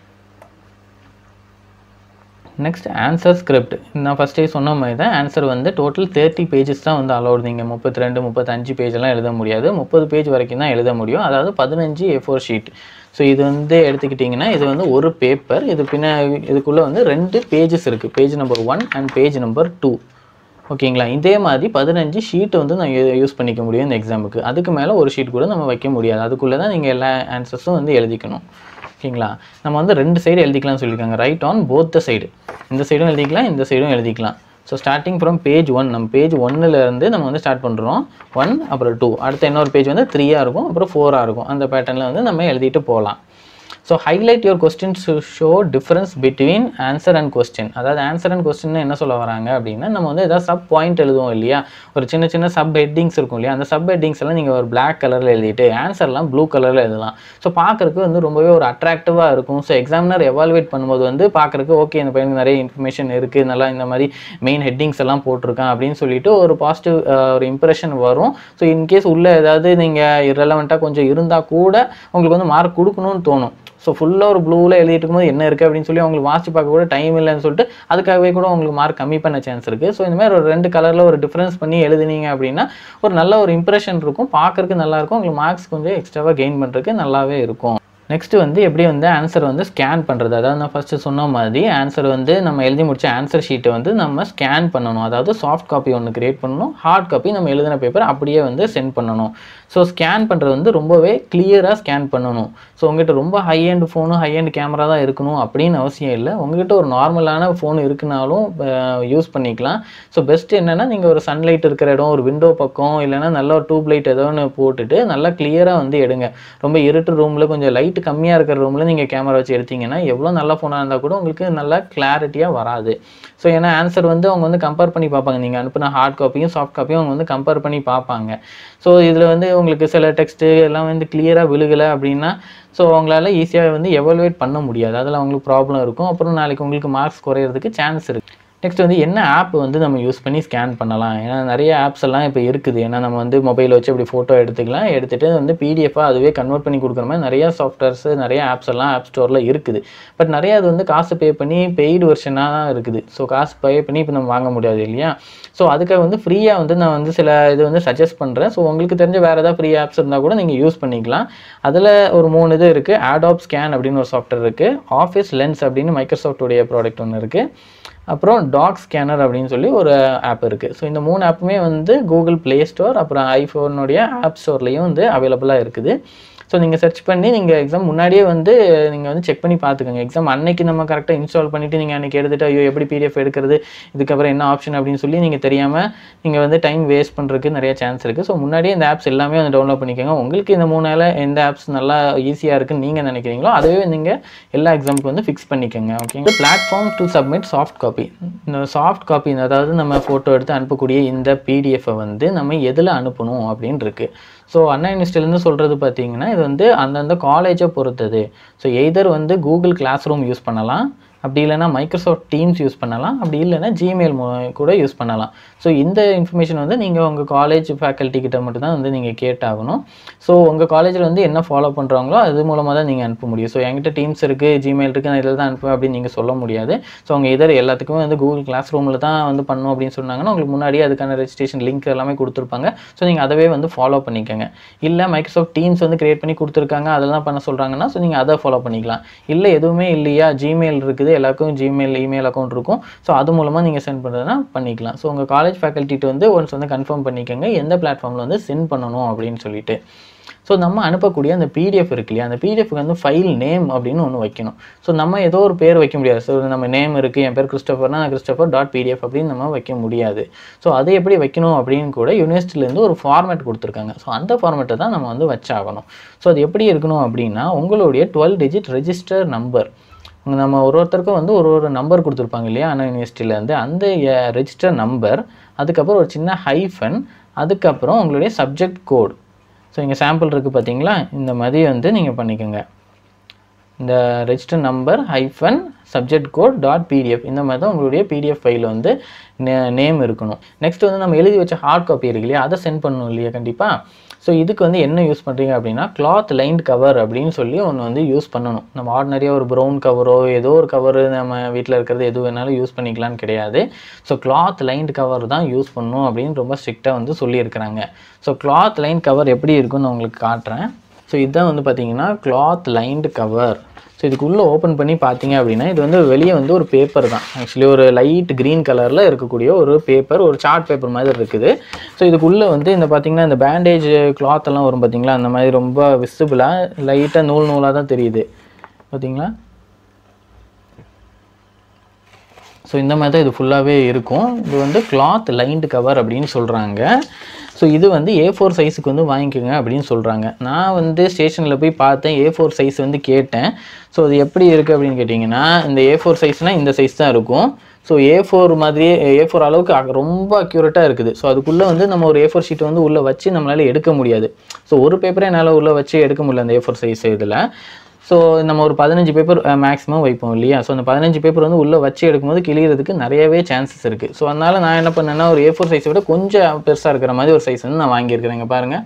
நெக்ஸ்ட் ஆன்சர் ஸ்கிரிப்ட் நான் ஃபஸ்ட்டே சொன்ன மாதிரி தான் ஆன்சர் வந்து டோட்டல் தேர்ட்டி பேஜஸ் தான் வந்து அலௌட் நீங்கள் முப்பத்தி ரெண்டு முப்பத்தஞ்சு பேஜெல்லாம் எழுத முடியாது முப்பது பேஜ் வரைக்கும் தான் எழுத முடியும் அதாவது பதினஞ்சு ஏ ஃபோர் ஷீட் ஸோ இது வந்து எடுத்துக்கிட்டிங்கன்னா இது வந்து ஒரு பேப்பர் இது பின்ன இதுக்குள்ளே வந்து ரெண்டு பேஜஸ் இருக்குது page number one and page number two ஓகேங்களா இதே மாதிரி பதினஞ்சு ஷீட் வந்து நான் யூஸ் பண்ணிக்க முடியும் இந்த எக்ஸாமுக்கு அதுக்கு மேலே ஒரு ஷீட் கூட நம்ம வைக்க முடியாது அதுக்குள்ளே தான் நீங்கள் எல்லா ஆன்சர்ஸும் வந்து எழுதிக்கணும் ஓகேங்களா நம்ம வந்து ரெண்டு சைடு எழுதிக்கலாம்னு சொல்லியிருக்காங்க right on both the side இந்த சைடும் எழுதிக்கலாம் இந்த சைடும் எழுதிக்கலாம் so starting from page one நம்ம பேஜ் இருந்து நம்ம வந்து ஸ்டார்ட் பண்ணுறோம் ஒன் அப்புறம் டூ அடுத்த இன்னொரு பேஜ் வந்து த்ரீயாக இருக்கும் அப்புறம் ஃபோராக இருக்கும் அந்த பேட்டர்னில் வந்து நம்ம எழுதிட்டு போகலாம் so highlight your question to show difference between answer and question அதாவது ஆன்சர் அண்ட் கொஸ்டின் என்ன சொல்ல வராங்க அப்படின்னா நம்ம வந்து ஏதாவது சப் பாயிண்ட் எழுதுவோம் இல்லையா ஒரு சின்ன சின்ன சப் ஹெட்டிங்ஸ் இருக்கும் இல்லையா அந்த சப் ஹெட்டிங்ஸ் எல்லாம் நீங்கள் ஒரு பிளாக் கலரில் எழுதிட்டு ஆன்சர்லாம் ப்ளூ கலரில் எழுதலாம் ஸோ பார்க்குறதுக்கு வந்து ரொம்பவே ஒரு அட்ராக்டிவாக இருக்கும் ஸோ எக்ஸாமினர் எவாலுவேட் பண்ணும்போது வந்து பார்க்குறதுக்கு ஓகே இந்த பையனுக்கு நிறைய இன்ஃபர்மேஷன் இருக்குது நல்லா இந்த மாதிரி மெயின் ஹெட்டிங்ஸ் எல்லாம் போட்டிருக்கான் அப்படின்னு சொல்லிட்டு ஒரு பாசிட்டிவ் ஒரு இம்ப்ரெஷன் வரும் ஸோ இன்கேஸ் உள்ளே ஏதாவது நீங்கள் இரலவெண்ட்டாக கொஞ்சம் இருந்தால் கூட உங்களுக்கு வந்து மார்க் கொடுக்கணும்னு தோணும் ஸோ ஃபுல்லாக ஒரு ப்ளூவில் எழுதிட்டு இருக்கும்போது என்ன இருக்குது அப்படின்னு சொல்லி அவங்களுக்கு வாசிச்சு பார்க்க கூட டைம் இல்லைன்னு சொல்லிட்டு அதுக்காகவே கூட உங்களுக்கு மார்க் கம்மி பண்ண சான்ஸ் இருக்குது ஸோ இந்த மாதிரி ஒரு ரெண்டு கலரில் ஒரு டிஃப்ரென்ஸ் பண்ணி எழுதுனீங்க அப்படின்னா ஒரு நல்ல ஒரு இம்ப்ரெஷன் இருக்கும் பார்க்கறதுக்கு நல்லா இருக்கும் உங்களுக்கு மார்க்ஸ் கொஞ்சம் எக்ஸ்ட்ராவாக கெயின் பண்ணுறதுக்கு நல்லாவே இருக்கும் நெக்ஸ்ட் வந்து எப்படி வந்து ஆன்சர் வந்து ஸ்கேன் பண்ணுறது அதாவது நான் ஃபஸ்ட்டு சொன்ன மாதிரி ஆன்சர் வந்து நம்ம எழுதி முடிச்ச ஆன்சர் ஷீட்டை வந்து நம்ம ஸ்கேன் பண்ணணும் அதாவது சாஃப்ட் காப்பி ஒன்று கிரியேட் பண்ணணும் ஹார்ட் காப்பி நம்ம எழுதின பேப்பர் அப்படியே வந்து சென்ட் பண்ணணும் ஸோ ஸ்கேன் பண்ணுறது வந்து ரொம்பவே கிளியராக ஸ்கேன் பண்ணணும் ஸோ உங்ககிட்ட ரொம்ப high end phone high end camera தான் இருக்கணும் அப்படின்னு அவசியம் இல்லை உங்ககிட்ட ஒரு நார்மலான ஃபோன் இருக்குனாலும் யூஸ் பண்ணிக்கலாம் ஸோ பெஸ்ட் என்னென்னா நீங்கள் ஒரு சன்லைட் இருக்கிற இடம் ஒரு விண்டோ பக்கம் இல்லைன்னா நல்ல ஒரு டியூப் லைட் ஏதோ ஒன்று போட்டுட்டு நல்லா கிளியராக வந்து எடுங்க ரொம்ப இருட்டு ரூமில் கொஞ்சம் லைட் கம்மியாக இருக்கிற ரூமில் நீங்கள் கேமரா வச்சு எடுத்தீங்கன்னா எவ்வளோ நல்ல ஃபோனாக இருந்தால் கூட உங்களுக்கு நல்லா கிளாரிட்டியாக வராது ஸோ ஏன்னா ஆன்சர் வந்து அவங்க வந்து கம்பேர் பண்ணி பார்ப்பாங்க நீங்கள் அனுப்பின ஹார்ட் காப்பியும் சாஃப்ட் காப்பியும் அவங்க வந்து கம்பேர் பண்ணி பார்ப்பாங்க ஸோ இதில் வந்து உங்களுக்கு சில டெக்ஸ்ட்டு எல்லாம் வந்து கிளியராக விழுகலை அப்படின்னா ஸோ அவங்களால ஈஸியாக வந்து எவாலுவேட் பண்ண முடியாது அதில் அவங்களுக்கு ப்ராப்ளம் இருக்கும் அப்புறம் நாளைக்கு உங்களுக்கு மார்க்ஸ் குறையிறதுக்கு சான்ஸ் இருக்குது நெக்ஸ்ட் வந்து என்ன ஆப் வந்து நம்ம யூஸ் பண்ணி ஸ்கேன் பண்ணலாம் ஏன்னா நிறைய ஆப்ஸ் எல்லாம் இப்போ இருக்குது ஏன்னா நம்ம வந்து மொபைல் வச்சு அப்படி ஃபோட்டோ எடுத்துக்கலாம் எடுத்துகிட்டு வந்து பிடிஎஃபாக அதுவே கன்வெர்ட் பண்ணி கொடுக்குற மாதிரி நிறைய சாஃப்ட்வேர்ஸ் நிறைய ஆப்ஸ் எல்லாம் ஆப் ஸ்டோரில் இருக்குது பட் நிறைய அது வந்து காசு பே பண்ணி பெய்டு வெர்ஷனாக தான் இருக்குது ஸோ காசு பே பண்ணி இப்போ நம்ம வாங்க முடியாது இல்லையா ஸோ அதுக்காக வந்து ஃப்ரீயாக வந்து நான் வந்து சில இது வந்து சஜஸ்ட் பண்ணுறேன் ஸோ உங்களுக்கு தெரிஞ்ச வேறு ஏதாவது ஃப்ரீ ஆப்ஸ் இருந்தால் கூட நீங்கள் யூஸ் பண்ணிக்கலாம் அதில் ஒரு மூணு இது இருக்குது ஆடாப் ஸ்கேன் அப்படின்னு ஒரு சாஃப்ட்வேர் இருக்குது ஆஃபீஸ் லென்ஸ் அப்படின்னு மைக்ரோசாஃப்ட்டுடைய ப்ராடக்ட் ஒன்று இருக்குது அப்புறம் டாக் ஸ்கேனர் அப்படின்னு சொல்லி ஒரு ஆப் இருக்குது ஸோ இந்த மூணு ஆப்புமே வந்து கூகுள் ப்ளே ஸ்டோர் அப்புறம் ஐஃபோனுடைய ஆப் ஸ்டோர்லேயும் வந்து அவைலபிளாக இருக்குது ஸோ நீங்கள் சர்ச் பண்ணி நீங்கள் எக்ஸாம் முன்னாடியே வந்து நீங்கள் வந்து செக் பண்ணி பார்த்துக்கோங்க எக்ஸாம் அன்னைக்கு நம்ம கரெக்டாக இன்ஸ்டால் பண்ணிவிட்டு நீங்கள் அன்றைக்கி எடுத்துகிட்டு ஐயோ எப்படி பிடிஎஃப் எடுக்கிறது இதுக்கப்புறம் என்ன ஆப்ஷன் அப்படின்னு சொல்லி நீங்கள் தெரியாமல் நீங்கள் வந்து டைம் வேஸ்ட் பண்ணுறதுக்கு நிறைய சான்ஸ் இருக்குது ஸோ முன்னாடியே இந்த ஆப்ஸ் எல்லாமே வந்து டவுன்லோட் பண்ணிக்கோங்க உங்களுக்கு இந்த மூணால எந்த ஆப்ஸ் நல்லா ஈஸியாக இருக்குன்னு நீங்கள் நினைக்கிறீங்களோ அதுவே நீங்கள் எல்லா எக்ஸாமுக்கு வந்து ஃபிக்ஸ் பண்ணிக்கோங்க okay platform to submit soft copy இந்த சாஃப்ட் காப்பி அதாவது நம்ம ஃபோட்டோ எடுத்து அனுப்பக்கூடிய இந்த பிடிஎஃப்பை வந்து நம்ம எதில் அனுப்பணும் அப்படின்னு இருக்குது ஸோ அண்ணா யூனிவர்சிட்டிலேருந்து சொல்கிறது பார்த்தீங்கன்னா இது வந்து அந்தந்த காலேஜை பொறுத்தது ஸோ எய்தர் வந்து கூகுள் கிளாஸ் ரூம் யூஸ் பண்ணலாம் அப்படி இல்லைன்னா மைக்ரோசாஃப்ட் டீம்ஸ் யூஸ் பண்ணலாம் அப்படி இல்லைன்னா ஜிமெயில் கூட யூஸ் பண்ணலாம் ஸோ இந்த இன்ஃபர்மேஷன் வந்து நீங்கள் உங்கள் காலேஜ் ஃபேக்கல்ட்டி கிட்ட மட்டும்தான் வந்து நீங்கள் கேட்டாகணும் ஸோ உங்கள் காலேஜில் வந்து என்ன ஃபாலோ பண்ணுறாங்களோ அது மூலமாக தான் நீங்கள் அனுப்ப முடியும் ஸோ என்கிட்ட டீம்ஸ் இருக்குது ஜிமெயில் இருக்குது நான் இதில் தான் அனுப்புவேன் அப்படின்னு நீங்கள் சொல்ல முடியாது ஸோ அவங்க இதர் எல்லாத்துக்குமே வந்து கூகுள் கிளாஸ் ரூமில் தான் வந்து பண்ணணும் அப்படின்னு சொன்னாங்கன்னா உங்களுக்கு முன்னாடியே அதுக்கான ரெஜிஸ்ட்ரேஷன் லிங்க் எல்லாமே கொடுத்துருப்பாங்க ஸோ நீங்கள் அதவே வந்து ஃபாலோ பண்ணிக்கோங்க இல்லை மைக்ரோசாஃப்ட் டீம்ஸ் வந்து கிரியேட் பண்ணி கொடுத்துருக்காங்க அதெல்லாம் பண்ண சொல்கிறாங்கன்னா ஸோ நீங்கள் அதை ஃபாலோ பண்ணிக்கலாம் இல்லை எதுவுமே இல்லையா ஜிமெயில் இருக்குது எல்லாருக்கும் ஜிமெயில் இமெயில் அக்கௌண்ட் இருக்கும் ஸோ அது மூலமாக நீங்கள் சென்ட் பண்ணுறதுனா பண்ணிக்கலாம் ஸோ உங்கள் காலேஜ் ஃபேக்கல்ட்டிட்டு வந்து ஒன்ஸ் வந்து கன்ஃபார்ம் பண்ணிக்கோங்க எந்த பிளாட்ஃபார்மில் வந்து சென்ட் பண்ணணும் அப்படின்னு சொல்லிட்டு ஸோ நம்ம அனுப்பக்கூடிய அந்த பிடிஎஃப் இருக்கு இல்லையா அந்த பிடிஎஃப்க்கு வந்து ஃபைல் நேம் அப்படின்னு ஒன்று வைக்கணும் ஸோ நம்ம ஏதோ ஒரு பேர் வைக்க முடியாது ஸோ நம்ம நேம் இருக்குது என் பேர் கிறிஸ்டோஃபர்னா கிறிஸ்டோஃபர் டாட் பிடிஎஃப் அப்படின்னு நம்ம வைக்க முடியாது ஸோ அதை எப்படி வைக்கணும் அப்படின்னு கூட யூனிவர்சிட்டிலேருந்து ஒரு ஃபார்மேட் கொடுத்துருக்காங்க ஸோ அந்த ஃபார்மேட்டை தான் நம்ம வந்து வச்சாகணும் ஸோ அது எப்படி இருக்கணும் அப்படின்னா உங்களுடைய டுவெல் டிஜிட் ரெஜிஸ்டர் நம்பர் நம்ம ஒரு ஒருத்தருக்கும் வந்து ஒரு ஒரு நம்பர் கொடுத்துருப்பாங்க இல்லையா அண்ணா யூனிவர்சிட்டியிலேருந்து அந்த ரெஜிஸ்டர் நம்பர் அதுக்கப்புறம் ஒரு சின்ன ஹைஃபன் அதுக்கப்புறம் உங்களுடைய சப்ஜெக்ட் கோட் ஸோ இங்கே சாம்பிள் இருக்குது பார்த்தீங்களா இந்த மாதிரி வந்து நீங்கள் பண்ணிக்கோங்க இந்த register number hyphen subject code dot PDF இந்த மாதிரி தான் உங்களுடைய பிடிஎஃப் ஃபைல் வந்து நேம் இருக்கணும் நெக்ஸ்ட் வந்து நம்ம எழுதி வச்ச ஹார்ட் காப்பி இருக்கு இல்லையா அதை சென்ட் பண்ணணும் இல்லையா கண்டிப்பாக ஸோ இதுக்கு வந்து என்ன யூஸ் பண்ணுறீங்க அப்படின்னா கிளாத் லைன்ட் கவர் அப்படின்னு சொல்லி ஒன்று வந்து யூஸ் பண்ணணும் நம்ம ஆர்டினரியாக ஒரு ப்ரௌன் கவரோ ஏதோ ஒரு கவர் நம்ம வீட்டில் இருக்கிறது எது வேணாலும் யூஸ் பண்ணிக்கலாம்னு கிடையாது ஸோ கிளாத் லைன்ட் கவர் தான் யூஸ் பண்ணணும் அப்படின்னு ரொம்ப ஸ்ட்ரிக்டாக வந்து சொல்லியிருக்கிறாங்க ஸோ கிளாத் லைன் கவர் எப்படி இருக்குன்னு நான் உங்களுக்கு காட்டுறேன் ஸோ இதுதான் வந்து பார்த்தீங்கன்னா கிளாத் லைன்டு கவர் ஸோ இதுக்குள்ளே ஓப்பன் பண்ணி பார்த்தீங்க அப்படின்னா இது வந்து வெளியே வந்து ஒரு பேப்பர் தான் ஆக்சுவலி ஒரு லைட் க்ரீன் கலரில் இருக்கக்கூடிய ஒரு பேப்பர் ஒரு சார்ட் பேப்பர் மாதிரி இருக்குது ஸோ இதுக்குள்ளே வந்து இந்த பார்த்தீங்கன்னா இந்த பேண்டேஜ் கிளாத் எல்லாம் வரும் பார்த்தீங்களா அந்த மாதிரி ரொம்ப விசிபிளாக லைட்டாக நூல் நூலாக தான் தெரியுது பார்த்தீங்களா ஸோ இந்த மாதிரி தான் இது ஃபுல்லாகவே இருக்கும் இது வந்து கிளாத் லைன்டு கவர் அப்படின்னு சொல்கிறாங்க ஸோ இது வந்து ஏ ஃபோர் சைஸுக்கு வந்து வாங்கிக்கோங்க அப்படின்னு சொல்கிறாங்க நான் வந்து ஸ்டேஷனில் போய் பார்த்தேன் ஏ ஃபோர் சைஸ் வந்து கேட்டேன் ஸோ அது எப்படி இருக்குது அப்படின்னு கேட்டிங்கன்னா இந்த ஏ ஃபோர் சைஸ்னால் இந்த சைஸ் தான் இருக்கும் ஸோ ஏ ஃபோர் மாதிரியே ஏ ஃபோர் அளவுக்கு அக- ரொம்ப அக்யூரேட்டாக இருக்குது ஸோ அதுக்குள்ளே வந்து நம்ம ஒரு ஏ ஃபோர் ஷீட் வந்து உள்ளே வச்சு நம்மளால் எடுக்க முடியாது ஸோ ஒரு பேப்பரே என்னால் உள்ளே வச்சு எடுக்க முடியல அந்த ஏ ஃபோர் சைஸ் இதில் ஸோ நம்ம ஒரு பதினஞ்சு பேப்பர் மேக்ஸிமம் வைப்போம் இல்லையா ஸோ அந்த பதினஞ்சு பேப்பர் வந்து உள்ளே வச்சு எடுக்கும்போது கிழியறதுக்கு நிறையவே சான்சஸ் இருக்குது ஸோ அதனால் நான் என்ன பண்ணேன்னா ஒரு ஏ ஃபோர் சைஸை விட கொஞ்சம் பெருசாக இருக்கிற மாதிரி ஒரு சைஸ் வந்து நான் வாங்கியிருக்கிறேன் இங்க பாருங்கள்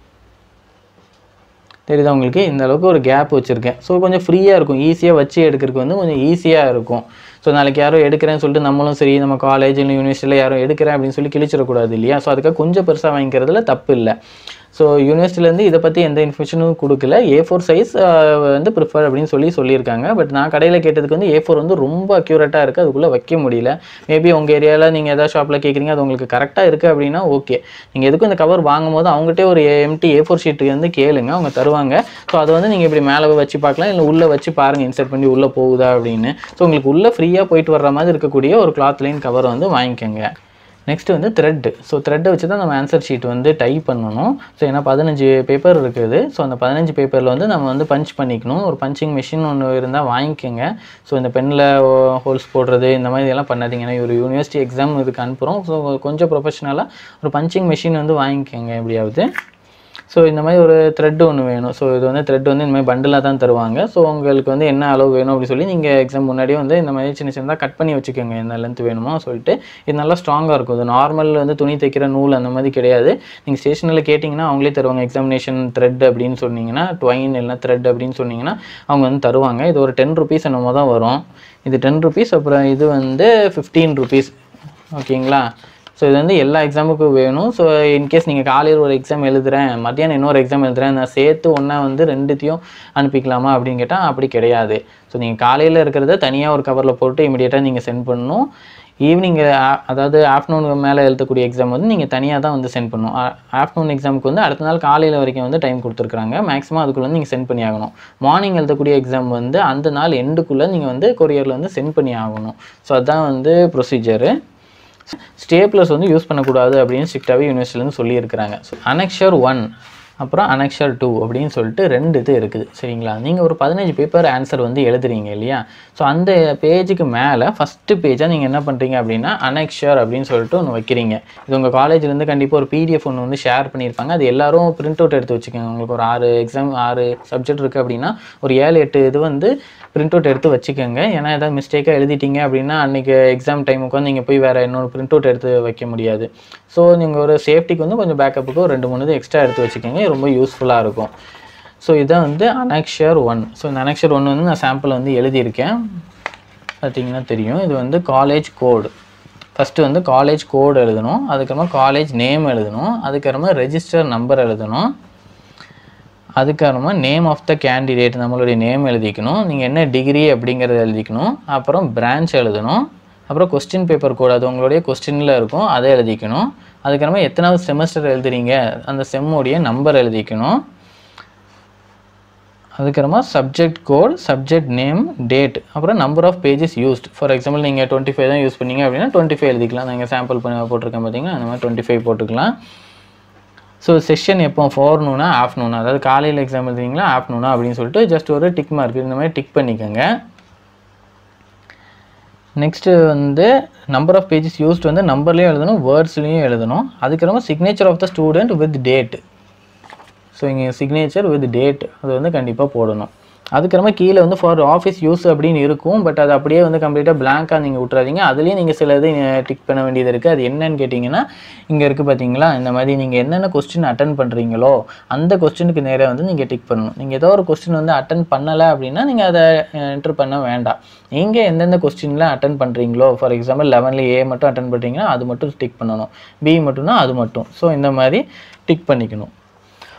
தெரியுதா உங்களுக்கு இந்த அளவுக்கு ஒரு கேப் வச்சுருக்கேன் ஸோ கொஞ்சம் ஃப்ரீயாக இருக்கும் ஈஸியாக வச்சு எடுக்கிறதுக்கு வந்து கொஞ்சம் ஈஸியாக இருக்கும் ஸோ நாளைக்கு யாரோ எடுக்கிறேன்னு சொல்லிட்டு நம்மளும் சரி நம்ம காலேஜ் இல்லை யூனிவர்சிட்டியில் யாரும் எடுக்கிறேன் அப்படின்னு சொல்லி கிழிச்சிடக்கூடாது இல்லையா ஸோ அதுக்காக கொஞ்சம் பெருசாக வாங்கிக்கிறதுல தப்பு இல்லை ஸோ யூனிவர்சிட்டிலேருந்து இதை பற்றி எந்த இன்ஃபர்மேஷனும் கொடுக்கல ஏ ஃபோர் சைஸ் வந்து ப்ரிஃபர் அப்படின்னு சொல்லி சொல்லியிருக்காங்க பட் நான் கடையில் கேட்டதுக்கு வந்து ஏ ஃபோர் வந்து ரொம்ப அக்யூரேட்டாக இருக்குது அதுக்குள்ளே வைக்க முடியல மேபி உங்கள் ஏரியாவில் நீங்கள் எதாவது ஷாப்பில் கேட்குறீங்க அது உங்களுக்கு கரெக்டாக இருக்குது அப்படின்னா ஓகே நீங்கள் எதுக்கும் இந்த கவர் வாங்கும் போது அவங்ககிட்டே ஒரு எம்டி ஏ ஃபோர் ஷீட்டு வந்து கேளுங்க அவங்க தருவாங்க ஸோ அதை வந்து நீங்கள் இப்படி மேலே வச்சு பார்க்கலாம் இல்லை உள்ளே வச்சு பாருங்கள் இன்சர்ட் பண்ணி உள்ளே போகுதா அப்படின்னு ஸோ உங்களுக்கு உள்ளே ஃப்ரீயாக போயிட்டு வர்ற மாதிரி இருக்கக்கூடிய ஒரு கிளாத் லைன் கவர் வந்து வாங்கிக்கோங்க நெக்ஸ்ட் வந்து த்ரெட்டு ஸோ த்ரெட்டை வச்சு தான் நம்ம ஆன்சர் ஷீட் வந்து டைப் பண்ணணும் ஸோ ஏன்னா பதினஞ்சு பேப்பர் இருக்குது ஸோ அந்த பதினஞ்சு பேப்பரில் வந்து நம்ம வந்து பஞ்ச் பண்ணிக்கணும் ஒரு பஞ்சிங் மிஷின் ஒன்று இருந்தால் வாங்கிக்கோங்க ஸோ இந்த பெனில் ஹோல்ஸ் போடுறது இந்த மாதிரி எல்லாம் பண்ணாதீங்க ஏன்னா ஒரு யூனிவர்சிட்டி எக்ஸாம் இதுக்கு அனுப்புகிறோம் ஸோ கொஞ்சம் ப்ரொஃபஷனலாக ஒரு பஞ்சிங் மிஷின் வந்து வாங்கிக்கோங்க எப்படியாவது ஸோ இந்த மாதிரி ஒரு த்ரெட் ஒன்று வேணும் ஸோ இது வந்து த்ரெட் வந்து இந்த மாதிரி பண்டிலாக தான் தருவாங்க ஸோ உங்களுக்கு வந்து என்ன அளவு வேணும் அப்படி சொல்லி நீங்கள் எக்ஸாம் முன்னாடியே வந்து இந்த மாதிரி சின்ன சின்னதாக கட் பண்ணி வச்சுக்கோங்க என்ன லென்த் வேணுமோ சொல்லிட்டு இது நல்லா ஸ்ட்ராங்காக இருக்கும் இது நார்மல் வந்து துணி தைக்கிற நூல் அந்த மாதிரி கிடையாது நீங்கள் ஸ்டேஷனில் கேட்டிங்கன்னா அவங்களே தருவாங்க எக்ஸாமினேஷன் த்ரெட் அப்படின்னு சொன்னீங்கன்னா ட்வைன் இல்லைனா த்ரெட் அப்படின்னு சொன்னீங்கன்னா அவங்க வந்து தருவாங்க இது ஒரு டென் ருபீஸ் என்னமோ தான் வரும் இது டென் ருபீஸ் அப்புறம் இது வந்து ஃபிஃப்டீன் ருபீஸ் ஓகேங்களா ஸோ இது வந்து எல்லா எக்ஸாமுக்கும் வேணும் ஸோ இன்கேஸ் நீங்கள் காலையில் ஒரு எக்ஸாம் எழுதுறேன் மத்தியானம் இன்னொரு எக்ஸாம் எழுதுறேன் நான் சேர்த்து ஒன்றா வந்து ரெண்டுத்தையும் அனுப்பிக்கலாமா அப்படின்னு கேட்டால் அப்படி கிடையாது ஸோ நீங்கள் காலையில் இருக்கிறத தனியாக ஒரு கவரில் போட்டு இமீடியட்டாக நீங்கள் சென்ட் பண்ணணும் ஈவினிங் அதாவது ஆஃப்டர்நூன் மேலே எழுதக்கூடிய எக்ஸாம் வந்து நீங்கள் தனியாக தான் வந்து சென்ட் பண்ணணும் ஆஃப்டர்நூன் எக்ஸாமுக்கு வந்து அடுத்த நாள் காலையில் வரைக்கும் வந்து டைம் கொடுத்துருக்காங்க மேக்ஸிமம் அதுக்குள்ளே நீங்கள் சென்ட் பண்ணி ஆகணும் மார்னிங் எழுதக்கூடிய எக்ஸாம் வந்து அந்த நாள் எண்டுக்குள்ளே நீங்கள் வந்து கொரியரில் வந்து சென்ட் பண்ணி ஆகணும் ஸோ அதுதான் வந்து ப்ரொசீஜரு ஸ்டேப்லர்ஸ் வந்து யூஸ் பண்ணக்கூடாது அப்படின்னு ஸ்ட்ரிக்டாகவே யூனிவர்சிட்டிலேருந்து சொல்லியிருக்கிறாங்க ஸோ அனெக்ஷர் ஒன் அப்புறம் அனெக்ஷர் டூ அப்படின்னு சொல்லிட்டு ரெண்டு இது இருக்குது சரிங்களா நீங்கள் ஒரு பதினஞ்சு பேப்பர் ஆன்சர் வந்து எழுதுறீங்க இல்லையா ஸோ அந்த பேஜுக்கு மேலே ஃபஸ்ட்டு பேஜாக நீங்கள் என்ன பண்ணுறீங்க அப்படின்னா அனெக்ஷர் அப்படின்னு சொல்லிட்டு ஒன்று வைக்கிறீங்க இது உங்கள் காலேஜ்லேருந்து கண்டிப்பாக ஒரு பிடிஎஃப் ஒன்று வந்து ஷேர் பண்ணியிருப்பாங்க அது எல்லாரும் பிரிண்ட் அவுட் எடுத்து வச்சுக்கோங்க உங்களுக்கு ஒரு ஆறு எக்ஸாம் ஆறு சப்ஜெக்ட் இருக்குது அப்படின்னா ஒரு ஏழு எட்டு இது வந்து பிரிண்ட் அவுட் எடுத்து வச்சுக்கோங்க ஏன்னா ஏதாவது மிஸ்டேக்காக எழுதிட்டீங்க அப்படின்னா அன்றைக்கி எக்ஸாம் டைமுக்கு வந்து நீங்கள் போய் வேறு இன்னொரு பிரிண்ட் அவுட் எடுத்து வைக்க முடியாது ஸோ நீங்கள் ஒரு சேஃப்டிக்கு வந்து கொஞ்சம் பேக்கப்புக்கு ஒரு ரெண்டு மூணு இது எக்ஸ்ட்ரா எடுத்து வச்சுக்கோங்க இது ரொம்ப யூஸ்ஃபுல்லாக இருக்கும் ஸோ இதான் வந்து அனக்ஷர் ஒன் ஸோ இந்த அனக்ஷர் ஒன் வந்து நான் சாம்பிள் வந்து எழுதியிருக்கேன் பார்த்தீங்கன்னா தெரியும் இது வந்து காலேஜ் கோடு ஃபஸ்ட்டு வந்து காலேஜ் கோடு எழுதணும் அதுக்கப்புறமா காலேஜ் நேம் எழுதணும் அதுக்கப்புறமா ரெஜிஸ்டர் நம்பர் எழுதணும் அதுக்கப்புறமா நேம் ஆஃப் த கேண்டிடேட் நம்மளுடைய நேம் எழுதிக்கணும் நீங்கள் என்ன டிகிரி அப்படிங்கிறத எழுதிக்கணும் அப்புறம் பிரான்ச் எழுதணும் அப்புறம் கொஸ்டின் பேப்பர் கோட் அது உங்களுடைய கொஸ்டினில் இருக்கும் அதை எழுதிக்கணும் அதுக்கப்புறமா எத்தனாவது செமஸ்டர் எழுதுறீங்க அந்த செம்முடைய நம்பர் எழுதிக்கணும் அதுக்கப்புறமா subject code subject name date அப்புறம் number of pages used for example நீங்கள் டுவெண்ட்டி ஃபைவ் தான் யூஸ் பண்ணீங்க அப்படின்னா டுவெண்ட்டி ஃபைவ் எழுதிக்கலாம் நீங்கள் சாம்பிள் பண்ணி போட்டிருக்கேன் பார்த்தீங்கன்னா அந்த மாதிரி டுவெண்ட்டி ஃபைவ் போட்டுக்கலாம் ஸோ செஷன் எப்போ ஃபார்னூனா ஆஃப்டர்நூனா அதாவது காலையில் எக்ஸாம் எழுதுறீங்களா ஆஃப்டர்நூனா அப்படின்னு சொல்லிட்டு ஜஸ்ட் ஒரு டிக் மார்க் இந்த மாதிரி டிக் பண்ணிக்கோங்க நெக்ஸ்ட்டு வந்து நம்பர் ஆஃப் பேஜஸ் யூஸ்ட் வந்து நம்பர்லேயும் எழுதணும் வேர்ட்ஸ்லேயும் எழுதணும் அதுக்கப்புறமா signature of the student with date so இங்கே சிக்னேச்சர் வித் டேட் அது வந்து கண்டிப்பாக போடணும் அதுக்கப்புறமா கீழே வந்து ஃபார் ஆஃபீஸ் யூஸ் அப்படின்னு இருக்கும் பட் அது அப்படியே வந்து கம்ப்ளீட்டாக blank-ஆ நீங்கள் விட்றாதீங்க அதுலேயும் நீங்கள் சில இது டிக் பண்ண வேண்டியது இருக்குது அது என்னன்னு கேட்டிங்கன்னா இங்கே இருக்குது பார்த்தீங்களா இந்த மாதிரி நீங்கள் என்னென்ன கொஸ்டின் அட்டன் பண்ணுறீங்களோ அந்த கொஸ்டினுக்கு நேராக வந்து நீங்கள் டிக் பண்ணணும் நீங்கள் ஏதோ ஒரு கொஸ்டின் வந்து அட்டன் பண்ணலை அப்படின்னா நீங்கள் அதை என்ட்ரு பண்ண வேண்டாம் நீங்கள் எந்தெந்த கொஸ்டின்லாம் அட்டன் பண்ணுறீங்களோ ஃபார் எக்ஸாம்பிள் லெவனில் ஏ மட்டும் அட்டன் பண்ணுறீங்கன்னா அது மட்டும் டிக் பண்ணணும் பி மட்டும்னா அது மட்டும் ஸோ இந்த மாதிரி டிக் பண்ணிக்கணும்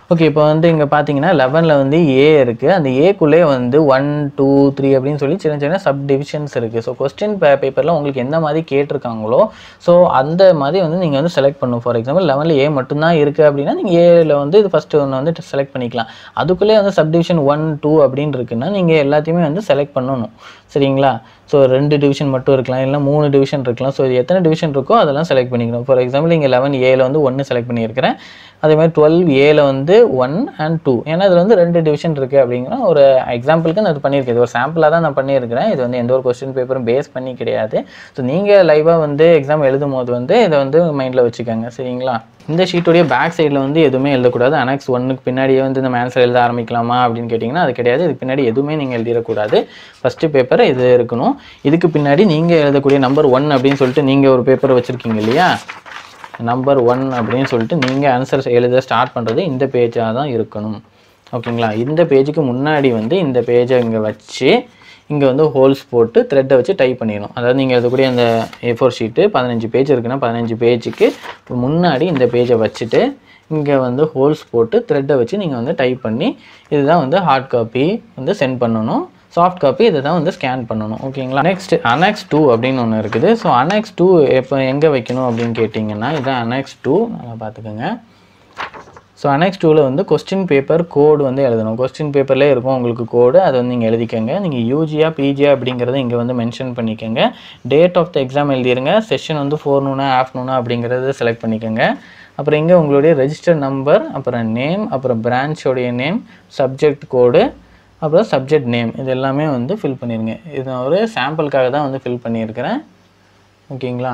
ஓகே இப்போ வந்து இங்கே பார்த்தீங்கன்னா லெவனில் வந்து ஏ இருக்குது அந்த ஏக்குள்ளே வந்து ஒன் டூ த்ரீ அப்படின்னு சொல்லி சின்ன சின்ன சப் டிவிஷன்ஸ் இருக்குது ஸோ கொஸ்டின் பேப்பரில் உங்களுக்கு எந்த மாதிரி கேட்டிருக்காங்களோ ஸோ அந்த மாதிரி வந்து நீங்கள் வந்து செலக்ட் பண்ணணும் ஃபார் எக்ஸாம்பிள் லெவனில் ஏ மட்டும்தான் இருக்குது அப்படின்னா நீங்கள் ஏல வந்து இது ஃபஸ்ட்டு ஒன்று வந்து செலக்ட் பண்ணிக்கலாம் அதுக்குள்ளே வந்து சப் டிவிஷன் ஒன் டூ அப்படின்னு இருக்குன்னா நீங்கள் எல்லாத்தையுமே வந்து செலக்ட் பண்ணணும் சரிங்களா ஸோ ரெண்டு டிவிஷன் மட்டும் இருக்கலாம் இல்லை மூணு டிவிஷன் இருக்கலாம் ஸோ இது எத்தனை டிவிஷன் இருக்கோ அதெல்லாம் செலக்ட் பண்ணிக்கணும் ஃபார் எக்ஸாம்பிள் இங்கே லெவன் ஏல வந்து ஒன்று செலக்ட் பண்ணியிருக்கிறேன் அதே மாதிரி டுவெல் ஏல வந்து ஒன் அண்ட் டூ ஏன்னா இதில் வந்து ரெண்டு டிவிஷன் இருக்குது அப்படிங்கிற ஒரு எக்ஸாம்பிளுக்கு நான் இது பண்ணியிருக்கேன் இது ஒரு சாம்பிளாக தான் நான் பண்ணியிருக்கிறேன் இது வந்து எந்த ஒரு கொஸ்டின் பேப்பரும் பேஸ் பண்ணி கிடையாது ஸோ நீங்கள் லைவாக வந்து எக்ஸாம் எழுதும் போது வந்து இதை வந்து மைண்டில் வச்சுக்கோங்க சரிங்களா இந்த ஷீட்டுடைய பேக் சைடில் வந்து எதுவுமே எழுதக்கூடாது அனெக்ஸ் ஒன்னுக்கு பின்னாடியே வந்து இந்த ஆன்சர் எழுத ஆரம்பிக்கலாமா அப்படின்னு கேட்டிங்கன்னா அது கிடையாது இதுக்கு பின்னாடி எதுவுமே நீங்கள் எழுதிடக்கூடாது ஃபஸ்ட்டு பேப்பர் இது இருக்கணும் இதுக்கு பின்னாடி நீங்கள் எழுதக்கூடிய நம்பர் ஒன் அப்படின்னு சொல்லிட்டு நீங்கள் ஒரு பேப்பர் வச்சுருக்கீங்க இல்லையா நம்பர் ஒன் அப்படின்னு சொல்லிட்டு நீங்கள் ஆன்சர் எழுத ஸ்டார்ட் பண்ணுறது இந்த பேஜாக தான் இருக்கணும் ஓகேங்களா இந்த பேஜுக்கு முன்னாடி வந்து இந்த பேஜை இங்கே வச்சு இங்கே வந்து ஹோல்ஸ் போட்டு த்ரெட்டை வச்சு டைப் பண்ணிடணும் அதாவது நீங்கள் எழுதக்கூடிய அந்த ஏ ஃபோர் ஷீட்டு பதினஞ்சு பேஜ் இருக்குன்னா பதினஞ்சு பேஜுக்கு முன்னாடி இந்த பேஜை வச்சுட்டு இங்கே வந்து ஹோல்ஸ் போட்டு த்ரெட்டை வச்சு நீங்கள் வந்து டைப் பண்ணி இதுதான் வந்து ஹார்ட் காப்பி வந்து சென்ட் பண்ணணும் சாஃப்ட் காப்பி இதை தான் வந்து ஸ்கேன் பண்ணணும் ஓகேங்களா நெக்ஸ்ட் அனெக்ஸ் டூ அப்படின்னு ஒன்று இருக்குது ஸோ அனெக்ஸ் டூ எப்போ எங்கே வைக்கணும் அப்படின்னு கேட்டிங்கன்னா இதான் அனெக்ஸ் டூ நல்லா பார்த்துக்கோங்க ஸோ அனெக்ஸ் டூவில் வந்து கொஸ்டின் பேப்பர் கோடு வந்து எழுதணும் கொஸ்டின் பேப்பர்லேயே இருக்கும் உங்களுக்கு கோடு அதை வந்து நீங்கள் எழுதிக்கங்க நீங்கள் யூஜியா பிஜியா அப்படிங்கிறத இங்கே வந்து மென்ஷன் பண்ணிக்கோங்க டேட் ஆஃப் த எக்ஸாம் எழுதிருங்க செஷன் வந்து ஃபோர்னூனா ஆஃப்டர்நூனா அப்படிங்கிறத செலக்ட் பண்ணிக்கோங்க அப்புறம் இங்கே உங்களுடைய ரெஜிஸ்டர் நம்பர் அப்புறம் நேம் அப்புறம் பிரான்ச்சோடைய நேம் சப்ஜெக்ட் கோடு அப்புறம் சப்ஜெக்ட் நேம் இது எல்லாமே வந்து ஃபில் பண்ணிடுங்க இது நான் ஒரு சாம்பிளுக்காக தான் வந்து ஃபில் பண்ணியிருக்கிறேன் ஓகேங்களா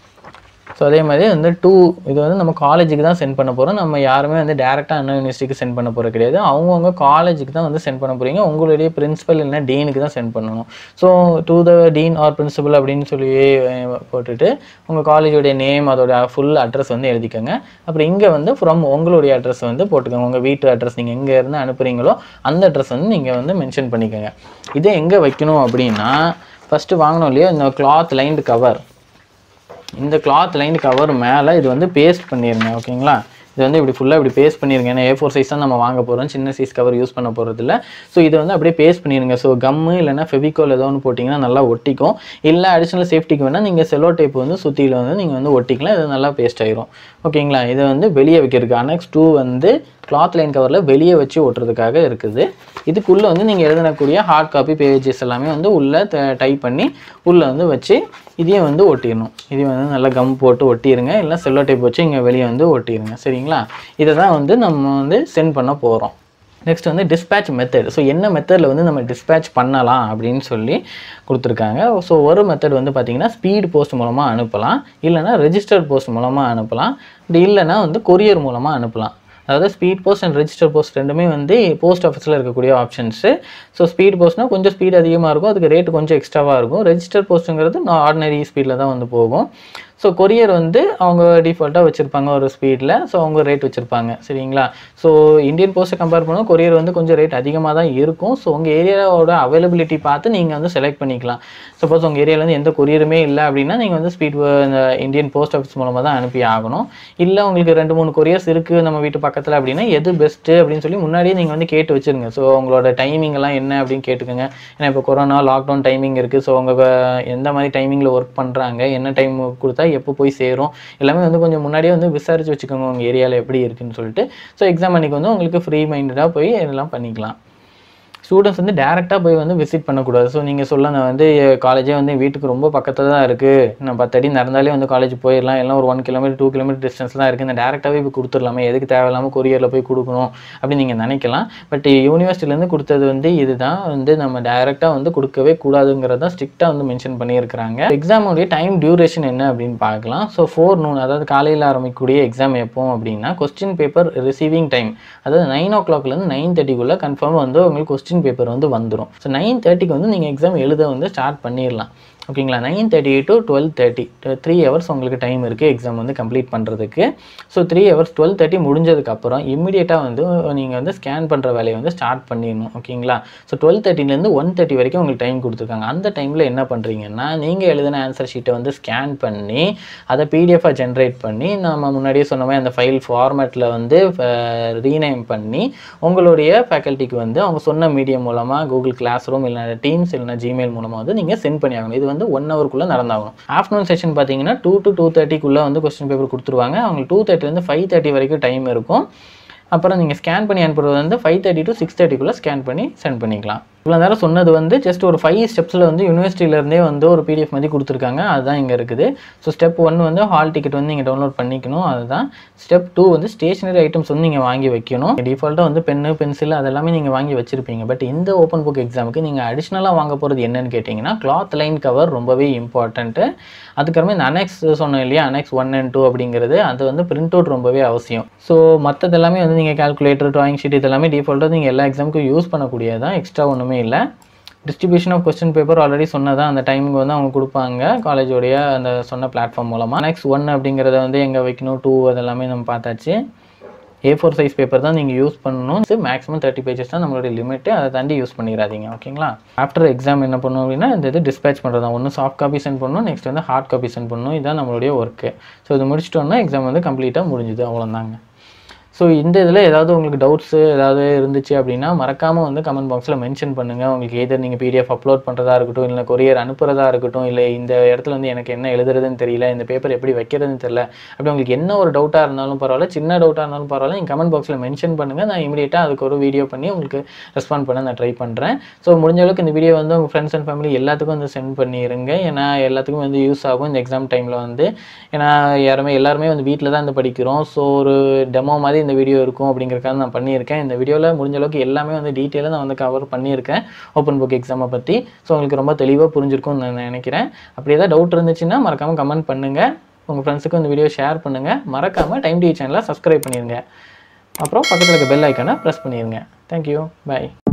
ஸோ அதே மாதிரி வந்து டூ இது வந்து நம்ம காலேஜுக்கு தான் சென்ட் பண்ண போகிறோம் நம்ம யாருமே வந்து டேரெக்டாக அண்ணா யூனிவர்சிட்டிக்கு சென்ட் பண்ண போகிறது கிடையாது அவங்கவுங்க காலேஜுக்கு தான் வந்து சென்ட் பண்ண போகிறீங்க உங்களுடைய பிரின்சிபல் இல்லைன்னா டீனுக்கு தான் சென்ட் பண்ணணும் so to the dean or principal அப்படின்னு சொல்லி அஹ், போட்டுட்டு உங்கள் காலேஜோடைய நேம் அதோட ஃபுல் அட்ரஸ் வந்து எழுதிக்கோங்க அப்புறம் இங்கே வந்து ஃப்ரம் உங்களுடைய அட்ரஸ் வந்து போட்டுக்கோங்க உங்கள் வீட்டு அட்ரஸ் நீங்கள் எங்கே இருந்து அனுப்புகிறீங்களோ அந்த அட்ரஸ் வந்து நீங்கள் வந்து மென்ஷன் பண்ணிக்கோங்க இதை எங்கே வைக்கணும் அப்படின்னா ஃபஸ்ட்டு வாங்கணும் இல்லையா இந்த கிளாத் லைன்டு கவர் இந்த கிளாத் லைன் கவர் மேலே இது வந்து பேஸ்ட் பண்ணிடுங்க ஓகேங்களா இது வந்து இப்படி ஃபுல்லாக இப்படி பேஸ்ட் பண்ணிருங்க ஏன்னா ஏ ஃபோர் சைஸ் தான் நம்ம வாங்க போகிறோம் சின்ன சைஸ் கவர் யூஸ் பண்ண போகிறது இல்லை ஸோ இதை வந்து அப்படியே பேஸ்ட் பண்ணிடுங்க ஸோ கம்மு இல்லைன்னா ஃபெவிகால் ஏதோ ஒன்று போட்டிங்கன்னா நல்லா ஒட்டிக்கும் இல்லை அடிஷ்னல் சேஃப்டிக்கு வேணால் நீங்கள் செல்லோ டேப் வந்து சுற்றியில் வந்து நீங்கள் வந்து ஒட்டிக்கலாம் இது நல்லா பேஸ்ட் ஆயிரும் ஓகேங்களா இதை வந்து வெளியே வைக்கிறதுக்கு அனெக்ஸ் டூ வந்து கிளாத் லைன் கவரில் வெளியே வச்சு ஒட்டுறதுக்காக இருக்குது இதுக்குள்ளே வந்து நீங்கள் எழுதக்கூடிய ஹார்ட் காப்பி பேஜஸ் எல்லாமே வந்து உள்ளே டைப் பண்ணி உள்ளே வந்து வச்சு இதையும் வந்து ஒட்டிடணும் இதையும் வந்து நல்லா கம் போட்டு ஒட்டிடுங்க இல்லை செல்லோ டைப் வச்சு இங்கே வெளியே வந்து ஒட்டிடுங்க சரிங்களா இதை தான் வந்து நம்ம வந்து சென்ட் பண்ண போகிறோம் நெக்ஸ்ட் வந்து டிஸ்பேட்ச் மெத்தட் ஸோ என்ன மெத்தடில் வந்து நம்ம டிஸ்பேட்ச் பண்ணலாம் அப்படின்னு சொல்லி கொடுத்துருக்காங்க ஸோ ஒரு மெத்தட் வந்து பார்த்தீங்கன்னா ஸ்பீட் போஸ்ட் மூலமாக அனுப்பலாம் இல்லைன்னா ரெஜிஸ்டர்ட் போஸ்ட் மூலமாக அனுப்பலாம் இப்படி இல்லைன்னா வந்து கொரியர் மூலமாக அனுப்பலாம் அதாவது speed post and register post ரெண்டுமே வந்து போஸ்ட் ஆஃபீஸில் இருக்கக்கூடிய ஆப்ஷன்ஸு ஸோ ஸ்பீட் போஸ்ட்னால் கொஞ்சம் ஸ்பீட் அதிகமாக இருக்கும் அதுக்கு ரேட்டு கொஞ்சம் எக்ஸ்ட்ராவாக இருக்கும் ரெஜிஸ்டர் போஸ்ட்டுங்கிறது ஆர்டினரி ஸ்பீடில் தான் வந்து போகும் ஸோ கொரியர் வந்து அவங்க டிஃபால்ட்டாக வச்சுருப்பாங்க ஒரு ஸ்பீடில் ஸோ அவங்க ரேட் வச்சுருப்பாங்க சரிங்களா ஸோ இந்தியன் போஸ்ட்டை கம்பேர் பண்ணால் கொரியர் வந்து கொஞ்சம் ரேட் அதிகமாக தான் இருக்கும் ஸோ உங்கள் ஏரியாவோட அவைலபிலிட்டி பார்த்து நீங்கள் வந்து செலக்ட் பண்ணிக்கலாம் சப்போஸ் உங்கள் ஏரியாவில் வந்து எந்த கொரியருமே இல்லை அப்படின்னா நீங்கள் வந்து ஸ்பீட் இந்த இந்தியன் போஸ்ட் ஆஃபீஸ் மூலமாக தான் அனுப்பி ஆகணும் இல்லை உங்களுக்கு ரெண்டு மூணு கொரியர்ஸ் இருக்குது நம்ம வீட்டு பக்கத்தில் அப்படின்னா எது பெஸ்ட்டு அப்படின்னு சொல்லி முன்னாடியே நீங்கள் வந்து கேட்டு வச்சுருங்க ஸோ உங்களோட டைமிங் எல்லாம் என்ன அப்படின்னு கேட்டுக்கோங்க ஏன்னா இப்போ கொரோனா லாக்டவுன் டைமிங் இருக்குது ஸோ அவங்க எந்த மாதிரி டைமிங்கில் ஒர்க் பண்ணுறாங்க என்ன டைம் கொடுத்தா எப்போ போய் சேரும் எல்லாமே வந்து கொஞ்சம் முன்னாடியே வந்து விசாரிச்சு வச்சுக்கோங்க உங்கள் ஏரியாவில் எப்படி இருக்குன்னு சொல்லிட்டு ஸோ எக்ஸாம் அன்னைக்கு வந்து உங்களுக்கு ஃப்ரீ மைண்டடாக போய் இதெல்லாம் பண்ணிக்கலாம் ஸ்டூடெண்ட்ஸ் வந்து டேரெக்டாக போய் வந்து விசிட் பண்ணக்கூடாது ஸோ நீங்கள் சொல்ல நான் வந்து காலேஜே வந்து வீட்டுக்கு ரொம்ப பக்கத்தில் தான் இருக்குது நான் பத்து அடி நடந்தாலே வந்து காலேஜ் போயிடலாம் எல்லாம் ஒரு one kilometre two kilometre distance தான் இருக்குது இந்த டேரெக்டாகவே போய் கொடுத்துடலாமே எதுக்கு தேவையில்லாமல் கொரியரில் போய் கொடுக்கணும் அப்படின்னு நீங்கள் நினைக்கலாம் பட் யூனிவர்சிட்டிலேருந்து கொடுத்தது வந்து இதுதான் வந்து நம்ம டேரெக்டாக வந்து கொடுக்கவே கூடாதுங்கிறத தான் ஸ்ட்ரிக்டாக வந்து மென்ஷன் பண்ணியிருக்கிறாங்க எக்ஸாமுடைய டைம் டியூரேஷன் என்ன அப்படின்னு பார்க்கலாம் ஸோ ஃபோர் நூன் அதாவது காலையில் ஆரம்பிக்கக்கூடிய எக்ஸாம் எப்போ அப்படின்னா கொஸ்டின் பேப்பர் ரிசீவிங் டைம் அதாவது நைன் ஓ கிளாக்லேருந்து நைன் தேர்ட்டிக்குள்ளே கன்ஃபார்ம் வந்து உங்களுக்கு கொஸ்டின் பேப்பர் வந்து வந்துடும் ஸோ நைன் தேர்ட்டிக்கு வந்து நீங்கள் எக்ஸாம் எழுத வந்து ஸ்டார்ட் பண்ணிடலாம் ஓகேங்களா nine thirty to twelve thirty three hours உங்களுக்கு டைம் இருக்குது எக்ஸாம் வந்து கம்ப்ளீட் பண்ணுறதுக்கு so three hours twelve thirty முடிஞ்சதுக்கப்புறம் இம்மிடியேட்டாக வந்து நீங்கள் வந்து ஸ்கேன் பண்ணுற வேலையை வந்து ஸ்டார்ட் பண்ணிடணும் ஓகேங்களா ஸோ டுவெல் தேர்ட்டிலேருந்து ஒன் தேர்ட்டி வரைக்கும் உங்களுக்கு டைம் கொடுத்துருக்காங்க அந்த டைமில் என்ன பண்ணுறீங்கன்னா நீங்கள் எழுதின ஆன்சர் ஷீட்டை வந்து ஸ்கேன் பண்ணி அதை பிடிஎஃபாக ஜென்ரேட் பண்ணி நம்ம முன்னாடியே சொன்ன மாதிரி அந்த ஃபைல் ஃபார்மேட்டில் வந்து ரீநேம் பண்ணி உங்களுடைய ஃபேக்கல்ட்டிக்கு வந்து அவங்க சொன்ன மீடியம் மூலமாக கூகுள் கிளாஸ் ரூம் இல்லைனா டீம்ஸ் இல்லைனா ஜிமெயில் மூலமாக வந்து நீங்கள் சென்ட் பண்ணி ஆகணும் இது வந்து ஒன் ஹவருக்குள்ளே நடந்தாகணும் ஆஃப்டர்நூன் செஷன் பார்த்தீங்கன்னா டூ டு டூ தேர்ட்டிக்குள்ளே வந்து கொஸ்டின் பேப்பர் கொடுத்துருவாங்க அவங்களுக்கு டூ தேர்ட்டிலேருந்து ஃபைவ் தேர்ட்டி வரைக்கும் டைம் இருக்கும் அப்புறம் நீங்கள் ஸ்கேன் பண்ணி அனுப்புறது வந்து ஃபைவ் தேர்ட்டி டு சிக்ஸ் தேர்ட்டிக்குள்ளே ஸ்கேன் பண்ணி சென்ட் பண்ணிக்கலாம் இவ்வளோ நேரம் சொன்னது வந்து ஜஸ்ட் ஒரு ஃபைவ் ஸ்டெப்ஸில் வந்து யூனிவர்சிட்டியிலேருந்தே வந்து ஒரு பிடிஎஃப் மாதிரி கொடுத்துருக்காங்க அதுதான் இங்கே இருக்குது ஸோ ஸ்டெப் ஒன் வந்து ஹால் டிக்கெட் வந்து நீங்கள் டவுன்லோட் பண்ணிக்கணும் அதுதான் ஸ்டெப் டூ வந்து ஸ்டேஷனரி ஐட்டம்ஸ் வந்து நீங்கள் வாங்கி வைக்கணும் டிஃபால்ட்டாக வந்து பென்னு பென்சில் அதெல்லாமே நீங்கள் வாங்கி வச்சிருப்பீங்க பட் இந்த ஓப்பன் புக் எக்ஸாமுக்கு நீங்கள் அடிஷ்னலாக வாங்க போகிறது என்னன்னு கேட்டிங்கன்னா கிளாத் லைன் கவர் ரொம்பவே இம்பார்ட்டண்ட்டு அதுக்கப்புறமே இந்த அனெக்ஸ் சொன்னோம் இல்லையா அனெக்ஸ் ஒன் அண்ட் டூ அப்படிங்கிறது அது வந்து பிரிண்ட் அவுட் ரொம்பவே அவசியம் ஸோ மற்றது எல்லாமே வந்து நீங்கள் கால்குலேட்டர் ட்ராயிங் ஷீட் இதெல்லாமே டிஃபால்ட்டாக நீங்கள் எல்லா எக்ஸாமுக்கும் யூஸ் பண்ணக்கூடியதான் எக்ஸ்ட்ரா ஒன்றுமே இல்லை distribution of question paper already சொன்னதான் அந்த டைமுக்கு வந்து அவங்க கொடுப்பாங்க காலேஜோடைய அந்த சொன்ன பிளாட்ஃபார்ம் மூலமாக நெக்ஸ்ட் ஒன் அப்படிங்கிறத வந்து எங்கே வைக்கணும் டூ அதெல்லாமே நம்ம பார்த்தாச்சு ஏ ஃபோர் சைஸ் பேப்பர் தான் நீங்கள் யூஸ் பண்ணணும் மேக்ஸிமம் தேர்ட்டி பேஜஸ் தான் நம்மளுடைய லிமிட்டு அதை தாண்டி யூஸ் பண்ணிடாதீங்க ஓகேங்களா ஆஃப்டர் எக்ஸாம் என்ன பண்ணணும் அப்படின்னா இந்த இது டிஸ்பேச் பண்ணுறது தான் ஒன்று சாஃப்ட் காப்பி சென்ட் பண்ணணும் நெக்ஸ்ட் வந்து ஹார்ட் காப்பி சென்ட் பண்ணணும் இதுதான் நம்மளுடைய ஒர்க்கு ஸோ இது முடிச்சிட்டோன்னா எக்ஸாம் வந்து கம்ப்ளீட்டாக முடிஞ்சுது அவ்வளோதாங்க ஸோ இந்த இதில் ஏதாவது உங்களுக்கு டவுட்ஸு ஏதாவது இருந்துச்சு அப்படின்னா மறக்காமல் வந்து கமெண்ட் பாக்ஸில் மென்ஷன் பண்ணுங்கள் உங்களுக்கு எதர் நீங்கள் பிடிஎஃப் அப்லோட் பண்ணுறதா இருக்கட்டும் இல்லை கொரியர் அனுப்புறதா இருக்கட்டும் இல்லை இந்த இடத்துல வந்து எனக்கு என்ன எழுதுறதுன்னு தெரியல இந்த பேப்பர் எப்படி வைக்கிறதுன்னு தெரியல அப்படி உங்களுக்கு என்ன ஒரு டவுட்டாக இருந்தாலும் பரவாயில்ல சின்ன டவுட்டாக இருந்தாலும் பரவாயில்ல நீங்கள் கமெண்ட் பாக்ஸில் மென்ஷன் பண்ணுங்கள் நான் இமீடியட்டாக அதுக்கு ஒரு வீடியோ பண்ணி உங்களுக்கு ரெஸ்பாண்ட் பண்ண நான் ட்ரை பண்ணுறேன் ஸோ முடிஞ்ச அளவுக்கு இந்த வீடியோ வந்து உங்கள் ஃப்ரெண்ட்ஸ் அண்ட் ஃபேமிலி எல்லாத்துக்கும் வந்து சென்ட் பண்ணிடுங்க ஏன்னா எல்லாத்துக்கும் வந்து யூஸ் ஆகும் இந்த எக்ஸாம் டைமில் வந்து ஏன்னா யாருமே எல்லாருமே வந்து வீட்டில் தான் வந்து படிக்கிறோம் ஸோ ஒரு டெமோ மாதிரி இந்த வீடியோ இருக்கும் அப்படிங்கிறக்காக நான் பண்ணியிருக்கேன் இந்த வீடியோவில் முடிஞ்ச அளவுக்கு எல்லாமே வந்து டீட்டெயிலாக நான் வந்து கவர் பண்ணியிருக்கேன் ஓப்பன் புக் எக்ஸாமை பற்றி ஸோ உங்களுக்கு ரொம்ப தெளிவாக புரிஞ்சிருக்கும்னு நான் நினைக்கிறேன் அப்படி ஏதாவது டவுட் இருந்துச்சுன்னா மறக்காமல் கமெண்ட் பண்ணுங்கள் உங்கள் ஃப்ரெண்ட்ஸுக்கு இந்த வீடியோ ஷேர் பண்ணுங்கள் மறக்காமல் டைம் டிவி சேனலை சப்ஸ்கிரைப் பண்ணிடுங்க அப்புறம் பக்கத்தில் இருக்க பெல் ஐக்கானை ப்ரெஸ் பண்ணிடுங்க தேங்க்யூ பை